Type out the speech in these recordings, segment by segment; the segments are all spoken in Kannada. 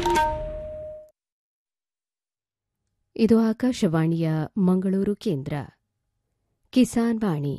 ಇದು ಆಕಾಶವಾಣಿಯ ಮಂಗಳೂರು ಕೇಂದ್ರ ಕಿಸಾನ್ ವಾಣಿ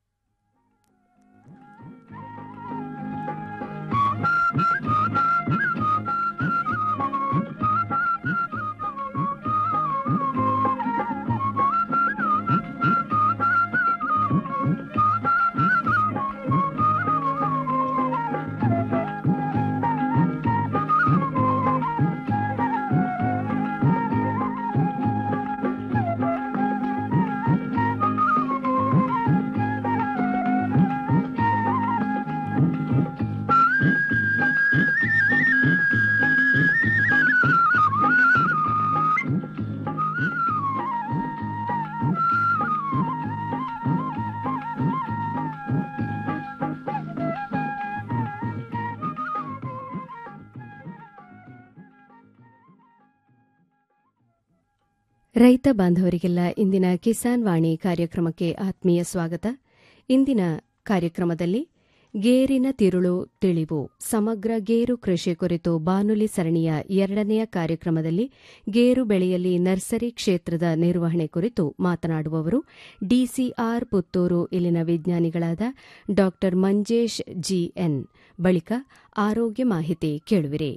ರೈತ ಬಾಂಧವರಿಗೆಲ್ಲ ಇಂದಿನ ಕಿಸಾನ್ ವಾಣಿ ಕಾರ್ಯಕ್ರಮಕ್ಕೆ ಆತ್ಮೀಯ ಸ್ವಾಗತ ಇಂದಿನ ಕಾರ್ಯಕ್ರಮದಲ್ಲಿ ಗೇರಿನ ತಿರುಳು ತಿಳಿವು ಸಮಗ್ರ ಗೇರು ಕೃಷಿ ಕುರಿತು ಬಾನುಲಿ ಸರಣಿಯ ಎರಡನೆಯ ಕಾರ್ಯಕ್ರಮದಲ್ಲಿ ಗೇರು ಬೆಳೆಯಲ್ಲಿ ನರ್ಸರಿ ಕ್ಷೇತ್ರದ ನಿರ್ವಹಣೆ ಕುರಿತು ಮಾತನಾಡುವವರು ಡಿಸಿಆರ್ ಪುತ್ತೂರು ಇಲ್ಲಿನ ವಿಜ್ಞಾನಿಗಳಾದ ಡಾ ಮಂಜೇಶ್ ಜಿಎನ್ ಬಳಿಕ ಆರೋಗ್ಯ ಮಾಹಿತಿ ಕೇಳುವಿರಿ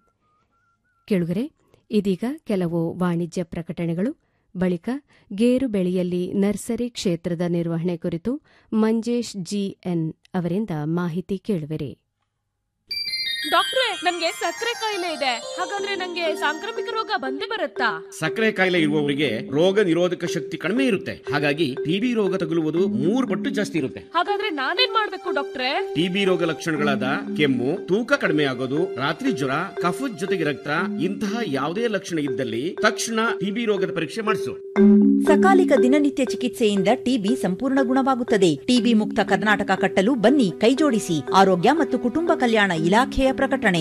ಕೇಳುಗರೆ ಇದೀಗ ಕೆಲವು ವಾಣಿಜ್ಯ ಪ್ರಕಟಣೆಗಳು ಬಳಿಕ ಗೇರು ಬೆಳೆಯಲ್ಲಿ ನರ್ಸರಿ ಕ್ಷೇತ್ರದ ನಿರ್ವಹಣೆ ಕುರಿತು ಮಂಜೇಶ್ ಜಿಎನ್ ಅವರಿಂದ ಮಾಹಿತಿ ಕೇಳುವಿರಿ ಡಾಕ್ಟ್ರೆ ನನ್ಗೆ ಸಕ್ಕರೆ ಕಾಯಿಲೆ ಇದೆ ಹಾಗಂದ್ರೆ ನಂಗೆ ಸಾಂಕ್ರಾಮಿಕ ರೋಗ ಬಂದೇ ಬರುತ್ತಾ ಸಕ್ಕರೆ ಕಾಯಿಲೆ ಇರುವವರಿಗೆ ರೋಗ ನಿರೋಧಕ ಶಕ್ತಿ ಕಡಿಮೆ ಇರುತ್ತೆ ಹಾಗಾಗಿ ಟಿಬಿ ರೋಗ ತಗುಲುವುದು ಮೂರು ಪಟ್ಟು ಜಾಸ್ತಿ ಇರುತ್ತೆ ಹಾಗಾದ್ರೆ ನಾನೇನ್ ಮಾಡ್ಬೇಕು ಡಾಕ್ಟ್ರೆ ಟಿಬಿ ರೋಗ ಲಕ್ಷಣಗಳಾದ ಕೆಮ್ಮು ತೂಕ ಕಡಿಮೆ ಆಗೋದು ರಾತ್ರಿ ಜ್ವರ ಕಫದ ಜೊತೆಗೆ ರಕ್ತ ಇಂತಹ ಯಾವುದೇ ಲಕ್ಷಣ ಇದ್ದಲ್ಲಿ ತಕ್ಷಣ ಟಿಬಿ ರೋಗದ ಪರೀಕ್ಷೆ ಮಾಡಿಸು ಸಕಾಲಿಕ ದಿನನಿತ್ಯ ಚಿಕಿತ್ಸೆಯಿಂದ ಟಿಬಿ ಸಂಪೂರ್ಣ ಗುಣವಾಗುತ್ತದೆ ಟಿಬಿ ಮುಕ್ತ ಕರ್ನಾಟಕ ಕಟ್ಟಲು ಬನ್ನಿ ಕೈಜೋಡಿಸಿ ಆರೋಗ್ಯ ಮತ್ತು ಕುಟುಂಬ ಕಲ್ಯಾಣ ಇಲಾಖೆಯ ಪ್ರಕಟಣೆ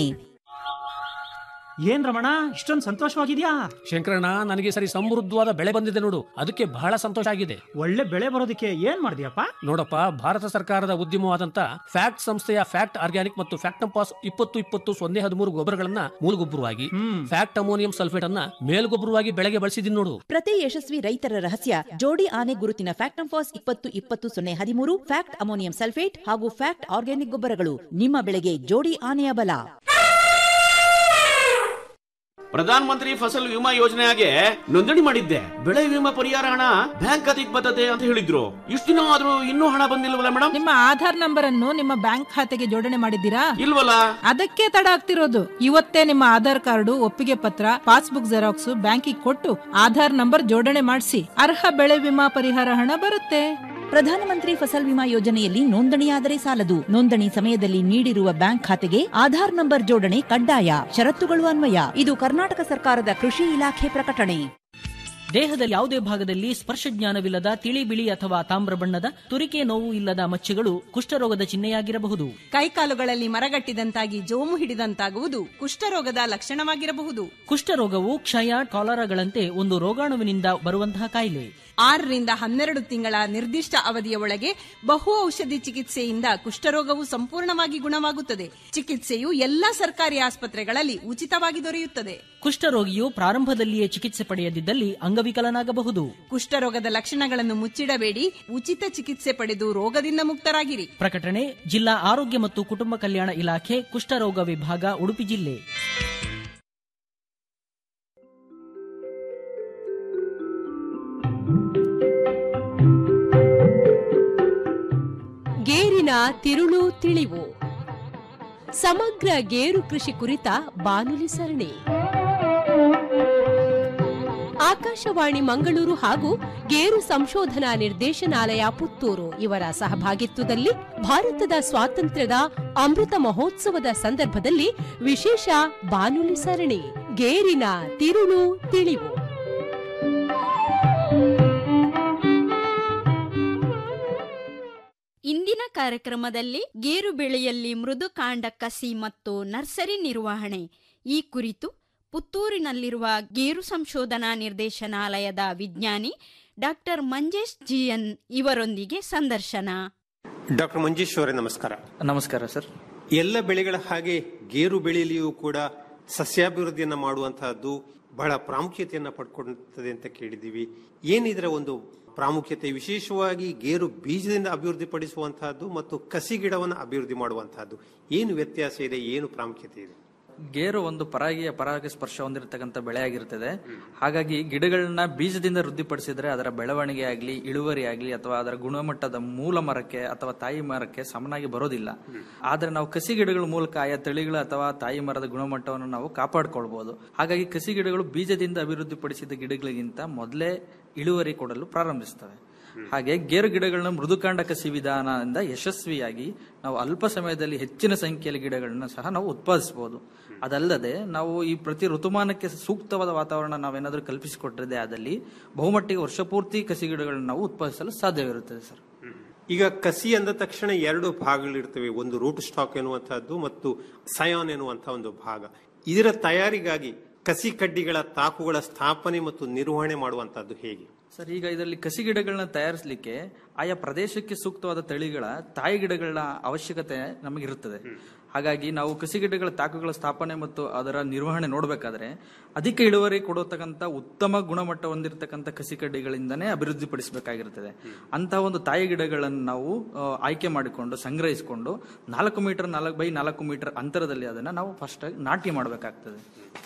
ಏನ್ ರಮಣ ಇಷ್ಟೊಂದು ಸಂತೋಷವಾಗಿದ್ಯಾ ಶಂಕರಣ್ಣ ನನಗೆ ಸರಿ ಸಮೃದ್ಧವಾದ ಬೆಳೆ ಬಂದಿದೆ ನೋಡು ಅದಕ್ಕೆ ಬಹಳ ಸಂತೋಷ ಆಗಿದೆ ಒಳ್ಳೆ ಬೆಳೆ ಬರೋದಕ್ಕೆ ಏನ್ ಮಾಡಿದ್ಯಪ್ಪ ನೋಡಪ್ಪ ಭಾರತ ಸರ್ಕಾರದ ಉದ್ಯಮವಾದಂತ ಫ್ಯಾಕ್ಟ್ ಸಂಸ್ಥೆಯ ಫ್ಯಾಕ್ಟ್ ಆರ್ಗ್ಯಾನಿಕ್ ಮತ್ತು ಫ್ಯಾಕ್ಟಂಪಾಸ್ ಇಪ್ಪತ್ತು ಇಪ್ಪತ್ತು ಸೊನ್ನೆ ಹದಿಮೂರು ಗೊಬ್ಬರಗಳನ್ನ ಮೂಲಗೊಬ್ಬರವಾಗಿ ಹ್ಮ್ ಫ್ಯಾಕ್ಟ್ ಅಮೋನಿಯಂ ಸಲ್ಫೇಟ್ ಅನ್ನ ಮೇಲ್ಗೊಬ್ಬರವಾಗಿ ಬೆಳೆಗೆ ಬಳಸಿದೀನಿ ನೋಡು ಪ್ರತಿ ಯಶಸ್ವಿ ರೈತರ ರಹಸ್ಯ ಜೋಡಿ ಆನೆ ಗುರುತಿನ ಫ್ಯಾಕ್ಟಂಫಾಸ್ ಇಪ್ಪತ್ತು ಇಪ್ಪತ್ತು ಸೊನ್ನೆ ಹದಿಮೂರು ಫ್ಯಾಕ್ಟ್ ಅಮೋನಿಯಂ ಸಲ್ಫೇಟ್ ಹಾಗೂ ಫ್ಯಾಕ್ಟ್ ಆರ್ಗ್ಯಾನಿಕ್ ಗೊಬ್ಬರಗಳು ನಿಮ್ಮ ಬೆಳೆಗೆ ಜೋಡಿ ಆನೆಯ ಬಲ ಪ್ರಧಾನ ಮಂತ್ರಿ ಫಸಲ್ ವಿಮಾ ಯೋಜನೆಗೆ ನೋಂದಣಿ ಮಾಡಿದ್ದೆ ಬೆಳೆ ವಿಮಾ ಪರಿಹಾರ ಹಣ ಬ್ಯಾಂಕ್ ಖಾತೆಗೆ ಬರ್ತದೆ ಅಂತ ಹೇಳಿದ್ರು ಇಷ್ಟು ದಿನ ಆದ್ರೂ ಇನ್ನೂ ಹಣ ಬಂದಿಲ್ವಲ್ಲ ಮೇಡಮ್ ನಿಮ್ಮ ಆಧಾರ್ ನಂಬರ್ ಅನ್ನು ನಿಮ್ಮ ಬ್ಯಾಂಕ್ ಖಾತೆಗೆ ಜೋಡಣೆ ಮಾಡಿದ್ದೀರಾ ಇಲ್ವಲ್ಲ ಅದಕ್ಕೆ ತಡ ಆಗ್ತಿರೋದು ಇವತ್ತೇ ನಿಮ್ಮ ಆಧಾರ್ ಕಾರ್ಡು ಒಪ್ಪಿಗೆ ಪತ್ರ ಪಾಸ್ಬುಕ್ ಜೆರಾಕ್ಸ್ ಬ್ಯಾಂಕಿಗೆ ಕೊಟ್ಟು ಆಧಾರ್ ನಂಬರ್ ಜೋಡಣೆ ಮಾಡಿಸಿ ಅರ್ಹ ಬೆಳೆ ವಿಮಾ ಪರಿಹಾರ ಹಣ ಬರುತ್ತೆ ಪ್ರಧಾನಮಂತ್ರಿ ಫಸಲ್ ವಿಮಾ ಯೋಜನೆಯಲ್ಲಿ ನೋಂದಣಿಯಾದರೆ ಸಾಲದು ನೋಂದಣಿ ಸಮಯದಲ್ಲಿ ನೀಡಿರುವ ಬ್ಯಾಂಕ್ ಖಾತೆಗೆ ಆಧಾರ್ ನಂಬರ್ ಜೋಡಣೆ ಕಡ್ಡಾಯ ಷರತ್ತುಗಳು ಅನ್ವಯ ಇದು ಕರ್ನಾಟಕ ಸರ್ಕಾರದ ಕೃಷಿ ಇಲಾಖೆ ಪ್ರಕಟಣೆ ದೇಹದ ಯಾವುದೇ ಭಾಗದಲ್ಲಿ ಸ್ಪರ್ಶ ಜ್ಞಾನವಿಲ್ಲದ ತಿಳಿ ಬಿಳಿ ಅಥವಾ ತಾಮ್ರ ಬಣ್ಣದ ತುರಿಕೆ ನೋವು ಇಲ್ಲದ ಮಚ್ಚೆಗಳು ಕುಷ್ಠರೋಗದ ಚಿಹ್ನೆಯಾಗಿರಬಹುದು ಕೈಕಾಲುಗಳಲ್ಲಿ ಮರಗಟ್ಟಿದಂತಾಗಿ ಜೋಮು ಹಿಡಿದಂತಾಗುವುದು ಕುಷ್ಠರೋಗದ ಲಕ್ಷಣವಾಗಿರಬಹುದು ಕುಷ್ಠರೋಗವು ಕ್ಷಯ ಕಾಲರಾಗಳಂತೆ ಒಂದು ರೋಗಾಣುವಿನಿಂದ ಬರುವಂತಹ ಕಾಯಿಲೆ ಆರರಿಂದ ಹನ್ನೆರಡು ತಿಂಗಳ ನಿರ್ದಿಷ್ಟ ಅವಧಿಯ ಒಳಗೆ ಬಹು ಔಷಧಿ ಚಿಕಿತ್ಸೆಯಿಂದ ಕುಷ್ಠರೋಗವು ಸಂಪೂರ್ಣವಾಗಿ ಗುಣವಾಗುತ್ತದೆ ಚಿಕಿತ್ಸೆಯು ಎಲ್ಲಾ ಸರ್ಕಾರಿ ಆಸ್ಪತ್ರೆಗಳಲ್ಲಿ ಉಚಿತವಾಗಿ ದೊರೆಯುತ್ತದೆ ಕುಷ್ಠರೋಗಿಯು ಪ್ರಾರಂಭದಲ್ಲಿಯೇ ಚಿಕಿತ್ಸೆ ಪಡೆಯದಿದ್ದಲ್ಲಿ ಅಂಗವಿಕಲನಾಗಬಹುದು ಕುಷ್ಠರೋಗದ ಲಕ್ಷಣಗಳನ್ನು ಮುಚ್ಚಿಡಬೇಡಿ ಉಚಿತ ಚಿಕಿತ್ಸೆ ಪಡೆದು ರೋಗದಿಂದ ಮುಕ್ತರಾಗಿರಿ ಪ್ರಕಟಣೆ ಜಿಲ್ಲಾ ಆರೋಗ್ಯ ಮತ್ತು ಕುಟುಂಬ ಕಲ್ಯಾಣ ಇಲಾಖೆ ಕುಷ್ಠರೋಗ ವಿಭಾಗ ಉಡುಪಿ ಜಿಲ್ಲೆ ಗೇರಿನ ತಿರುಳು ತಿಳಿವು ಸಮಗ್ರ ಗೇರು ಕೃಷಿ ಕುರಿತ ಬಾನುಲಿ ಸರಣಿ ಆಕಾಶವಾಣಿ ಮಂಗಳೂರು ಹಾಗೂ ಗೇರು ಸಂಶೋಧನಾ ನಿರ್ದೇಶನಾಲಯ ಪುತ್ತೂರು ಇವರ ಸಹಭಾಗಿತ್ವದಲ್ಲಿ ಭಾರತದ ಸ್ವಾತಂತ್ರ್ಯದ ಅಮೃತ ಮಹೋತ್ಸವದ ಸಂದರ್ಭದಲ್ಲಿ ವಿಶೇಷ ಬಾನುಲಿ ಸರಣಿ ಗೇರಿನ ತಿರುಳು ತಿಳಿವು ಇಂದಿನ ಕಾರ್ಯಕ್ರಮದಲ್ಲಿ ಗೇರು ಬೆಳೆಯಲ್ಲಿ ಮೃದು ಕಾಂಡ ಕಸಿ ಮತ್ತು ನರ್ಸರಿ ನಿರ್ವಹಣೆ ಈ ಕುರಿತು ಪುತ್ತೂರಿನಲ್ಲಿರುವ ಗೇರು ಸಂಶೋಧನಾ ನಿರ್ದೇಶನಾಲಯದ ವಿಜ್ಞಾನಿ ಡಾಕ್ಟರ್ ಮಂಜೇಶ್ ಜಿಎನ್ ಇವರೊಂದಿಗೆ ಸಂದರ್ಶನ ಡಾಕ್ಟರ್ ಮಂಜೇಶ್ ಅವರೇ ನಮಸ್ಕಾರ ನಮಸ್ಕಾರ ಸರ್ ಎಲ್ಲ ಬೆಳೆಗಳ ಹಾಗೆ ಗೇರು ಬೆಳೆಯಲಿಯೂ ಕೂಡ ಸಸ್ಯಾಭಿವೃದ್ಧಿಯನ್ನ ಮಾಡುವಂತಹದ್ದು ಬಹಳ ಪ್ರಾಮುಖ್ಯತೆಯನ್ನ ಪಡ್ಕೊಳ್ತದೆ ಅಂತ ಕೇಳಿದ್ದೀವಿ ಏನಿದರ ಒಂದು ಪ್ರಾಮುಖ್ಯತೆ ವಿಶೇಷವಾಗಿ ಗೇರು ಬೀಜದಿಂದ ಅಭಿವೃದ್ಧಿ ಪಡಿಸುವಂತಹದ್ದು ಮತ್ತು ಕಸಿ ಗಿಡವನ್ನು ಅಭಿವೃದ್ಧಿ ಮಾಡುವಂತಹದ್ದು ಏನು ವ್ಯತ್ಯಾಸ ಇದೆ ಏನು ಪ್ರಾಮುಖ್ಯತೆ ಇದೆ ಗೇರು ಒಂದು ಪರಾಗಿಯ ಪರಾಗಸ್ಪರ್ಶ ಹೊಂದಿರತಕ್ಕಂಥ ಬೆಳೆಯಾಗಿರ್ತದೆ ಹಾಗಾಗಿ ಗಿಡಗಳನ್ನ ಬೀಜದಿಂದ ವೃದ್ಧಿಪಡಿಸಿದ್ರೆ ಅದರ ಬೆಳವಣಿಗೆ ಆಗಲಿ ಇಳುವರಿ ಆಗಲಿ ಅಥವಾ ಅದರ ಗುಣಮಟ್ಟದ ಮೂಲ ಮರಕ್ಕೆ ಅಥವಾ ತಾಯಿ ಮರಕ್ಕೆ ಸಮನಾಗಿ ಬರೋದಿಲ್ಲ ಆದ್ರೆ ನಾವು ಕಸಿ ಗಿಡಗಳ ಮೂಲಕ ಆಯಾ ತಳಿಗಳು ಅಥವಾ ತಾಯಿ ಮರದ ಗುಣಮಟ್ಟವನ್ನು ನಾವು ಕಾಪಾಡ್ಕೊಳ್ಬಹುದು ಹಾಗಾಗಿ ಕಸಿ ಗಿಡಗಳು ಬೀಜದಿಂದ ಅಭಿವೃದ್ಧಿಪಡಿಸಿದ ಗಿಡಗಳಿಗಿಂತ ಮೊದಲೇ ಇಳುವರಿ ಕೊಡಲು ಪ್ರಾರಂಭಿಸ್ತವೆ ಹಾಗೆ ಗೇರು ಗಿಡಗಳನ್ನ ಮೃದುಕಾಂಡ ಕಸಿ ವಿಧಾನದಿಂದ ಯಶಸ್ವಿಯಾಗಿ ನಾವು ಅಲ್ಪ ಸಮಯದಲ್ಲಿ ಹೆಚ್ಚಿನ ಸಂಖ್ಯೆಯಲ್ಲಿ ಗಿಡಗಳನ್ನ ಸಹ ನಾವು ಉತ್ಪಾದಿಸಬಹುದು ಅದಲ್ಲದೆ ನಾವು ಈ ಪ್ರತಿ ಋತುಮಾನಕ್ಕೆ ಸೂಕ್ತವಾದ ವಾತಾವರಣ ನಾವೇನಾದ್ರೂ ಕಲ್ಪಿಸಿಕೊಟ್ಟಿರದೆ ಆದಲ್ಲಿ ಬಹುಮಟ್ಟಿಗೆ ವರ್ಷಪೂರ್ತಿ ಕಸಿ ಗಿಡಗಳನ್ನ ನಾವು ಉತ್ಪಾದಿಸಲು ಸಾಧ್ಯವಿರುತ್ತದೆ ಸರ್ ಈಗ ಕಸಿ ಅಂದ ತಕ್ಷಣ ಎರಡು ಭಾಗಗಳಿರ್ತವೆ ಒಂದು ರೂಟ್ ಸ್ಟಾಕ್ ಎನ್ನುವಂತಹದ್ದು ಮತ್ತು ಸಯಾನ್ ಎನ್ನುವಂತಹ ಒಂದು ಭಾಗ ಇದರ ತಯಾರಿಗಾಗಿ ಕಸಿ ಕಡ್ಡಿಗಳ ತಾಕುಗಳ ಸ್ಥಾಪನೆ ಮತ್ತು ನಿರ್ವಹಣೆ ಮಾಡುವಂತಹದ್ದು ಹೇಗೆ ಸರ್ ಈಗ ಇದರಲ್ಲಿ ಕಸಿ ಗಿಡಗಳನ್ನ ತಯಾರಿಸಲಿಕ್ಕೆ ಆಯಾ ಪ್ರದೇಶಕ್ಕೆ ಸೂಕ್ತವಾದ ತಳಿಗಳ ತಾಯಿ ಗಿಡಗಳ ಅವಶ್ಯಕತೆ ನಮಗಿರುತ್ತದೆ ಹಾಗಾಗಿ ನಾವು ಕಸಿ ಗಿಡಗಳ ತಾಕುಗಳ ಸ್ಥಾಪನೆ ಮತ್ತು ಅದರ ನಿರ್ವಹಣೆ ನೋಡಬೇಕಾದ್ರೆ ಅಧಿಕ ಇಳುವರಿ ಕೊಡತಕ್ಕಂಥ ಉತ್ತಮ ಗುಣಮಟ್ಟ ಹೊಂದಿರತಕ್ಕಂಥ ಕಸಿ ಕಡ್ಡಿಗಳಿಂದನೇ ಅಭಿವೃದ್ಧಿಪಡಿಸಬೇಕಾಗಿರುತ್ತದೆ ಅಂತಹ ಒಂದು ತಾಯಿ ಗಿಡಗಳನ್ನು ನಾವು ಆ, ಆಯ್ಕೆ ಮಾಡಿಕೊಂಡು ಸಂಗ್ರಹಿಸಿಕೊಂಡು ನಾಲ್ಕು ಮೀಟರ್ ನಾಲ್ಕು ಬೈ ನಾಲ್ಕು ಮೀಟರ್ ಅಂತರದಲ್ಲಿ ಅದನ್ನ ನಾವು ಫಸ್ಟ್ ನಾಟಿ ಮಾಡಬೇಕಾಗ್ತದೆ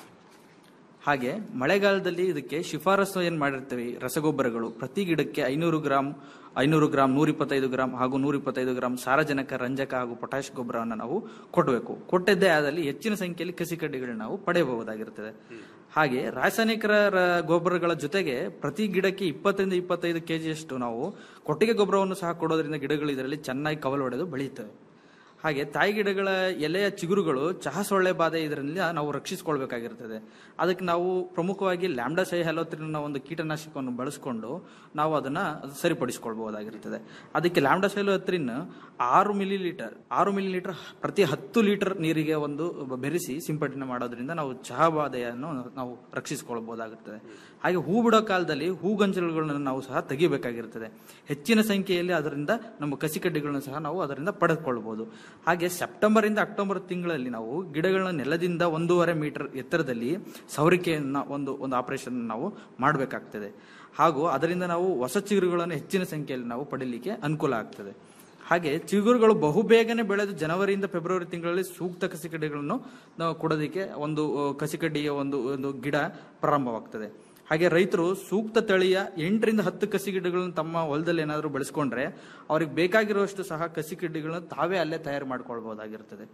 ಹಾಗೆ ಮಳೆಗಾಲದಲ್ಲಿ ಇದಕ್ಕೆ ಶಿಫಾರಸು ಏನ್ ಮಾಡಿರ್ತೀವಿ ರಸಗೊಬ್ಬರಗಳು ಪ್ರತಿ ಗಿಡಕ್ಕೆ ಐನೂರು ಗ್ರಾಂ ಐನೂರು ಗ್ರಾಂ ನೂರ ಇಪ್ಪತ್ತೈದು ಗ್ರಾಂ ಹಾಗೂ ನೂರ ಇಪ್ಪತ್ತೈದು ಗ್ರಾಂ ಸಾರಜನಕ ರಂಜಕ ಹಾಗೂ ಪೊಟ್ಯಾಶ್ ಗೊಬ್ಬರವನ್ನು ನಾವು ಕೊಡಬೇಕು ಕೊಟ್ಟಿದ್ದೇ ಆದಲ್ಲಿ ಹೆಚ್ಚಿನ ಸಂಖ್ಯೆಯಲ್ಲಿ ಕಸಿ ಕಡ್ಡಿಗಳನ್ನ ನಾವು ಪಡೆಯಬಹುದಾಗಿರುತ್ತದೆ ಹಾಗೆ ರಾಸಾಯನಿಕ ರ- ಗೊಬ್ಬರಗಳ ಜೊತೆಗೆ ಪ್ರತಿ ಗಿಡಕ್ಕೆ ಇಪ್ಪತ್ತರಿಂದ ಇಪ್ಪತ್ತೈದು ಕೆಜಿಯಷ್ಟು ನಾವು ಕೊಟ್ಟಿಗೆ ಗೊಬ್ಬರವನ್ನು ಸಹ ಕೊಡೋದ್ರಿಂದ ಗಿಡಗಳು ಇದರಲ್ಲಿ ಚೆನ್ನಾಗಿ ಕವಲು ಹೊಡೆದು ಬೆಳೆಯುತ್ತವೆ ಹಾಗೆ ತಾಯಿ ಗಿಡಗಳ ಎಲೆಯ ಚಿಗುರುಗಳು ಚಹ ಸೊಳ್ಳೆ ಬಾಧೆ ಇದರಿಂದ ನಾವು ರಕ್ಷಿಸಿಕೊಳ್ಬೇಕಾಗಿರ್ತದೆ ಅದಕ್ಕೆ ನಾವು ಪ್ರಮುಖವಾಗಿ ಲ್ಯಾಂಬ್ಡಾ ಸೈ ಹಲೋತ್ರಿನ ಒಂದು ಕೀಟನಾಶಕವನ್ನು ಬಳಸಿಕೊಂಡು ನಾವು ಅದನ್ನ ಅದು ಸರಿಪಡಿಸಿಕೊಳ್ಬಹುದಾಗಿರ್ತದೆ ಅದಕ್ಕೆ ಲ್ಯಾಂಬ್ಡಾ ಸೈಲೋತ್ರಿನ್ ಆರು ಮಿಲಿ ಲೀಟರ್ ಆರು ಮಿಲಿ ಲೀಟರ್ ಪ್ರತಿ ಹತ್ತು ಲೀಟರ್ ನೀರಿಗೆ ಒಂದು ಬೆರೆಸಿ ಸಿಂಪಡಣೆ ಮಾಡೋದ್ರಿಂದ ನಾವು ಚಹಾ ಬಾಧೆಯನ್ನು ನಾವು ರಕ್ಷಿಸಿಕೊಳ್ಬಹುದಾಗಿರ್ತದೆ ಹಾಗೆ ಹೂ ಬಿಡೋ ಕಾಲದಲ್ಲಿ ಹೂಗಂಜಲುಗಳನ್ನು ನಾವು ಸಹ ತೆಗಿಬೇಕಾಗಿರ್ತದೆ ಹೆಚ್ಚಿನ ಸಂಖ್ಯೆಯಲ್ಲಿ ಅದರಿಂದ ನಮ್ಮ ಕಸಿ ಕಡ್ಡಿಗಳನ್ನು ಸಹ ನಾವು ಅದರಿಂದ ಪಡೆದುಕೊಳ್ಬಹುದು ಹಾಗೆ ಸೆಪ್ಟೆಂಬರ್ ಇಂದ ಅಕ್ಟೋಬರ್ ತಿಂಗಳಲ್ಲಿ ನಾವು ಗಿಡಗಳನ್ನ ನೆಲದಿಂದ ಒಂದೂವರೆ ಮೀಟರ್ ಎತ್ತರದಲ್ಲಿ ಸವರಿಕೆಯನ್ನ ಒಂದು ಒಂದು ಆಪರೇಷನ್ ನಾವು ಮಾಡಬೇಕಾಗ್ತದೆ ಹಾಗೂ ಅದರಿಂದ ನಾವು ಹೊಸ ಚಿಗುರುಗಳನ್ನು ಹೆಚ್ಚಿನ ಸಂಖ್ಯೆಯಲ್ಲಿ ನಾವು ಪಡೀಲಿಕ್ಕೆ ಅನುಕೂಲ ಆಗ್ತದೆ ಹಾಗೆ ಚಿಗುರುಗಳು ಬಹುಬೇಗನೆ ಬೆಳೆದು ಜನವರಿಯಿಂದ ಫೆಬ್ರವರಿ ತಿಂಗಳಲ್ಲಿ ಸೂಕ್ತ ಕಸಿಕಡ್ಡಿಗಳನ್ನು ನಾವು ಕೊಡೋದಕ್ಕೆ ಒಂದು ಅಹ್, ಕಸಿಕಡ್ಡಿಯ ಒಂದು ಒಂದು ಗಿಡ ಪ್ರಾರಂಭವಾಗ್ತದೆ ಹಾಗೆ ರೈತರು ಸೂಕ್ತ ತಳಿಯ ಎಂಟರಿಂದ ಹತ್ತು ಕಸಿ ಗಿಡಗಳನ್ನು ತಮ್ಮ ಹೊಲದಲ್ಲಿ ಏನಾದರೂ ಬೆಳೆಸ್ಕೊಂಡ್ರೆ ಅವ್ರಿಗೆ ಬೇಕಾಗಿರುವಷ್ಟು ಸಹ ಕಸಿ ಗಿಡಗಳನ್ನು ತಾವೇ ಅಲ್ಲೇ ತಯಾರು ಮಾಡ್ಕೊಳ್ಬಹುದಾಗಿರ್ತದೆ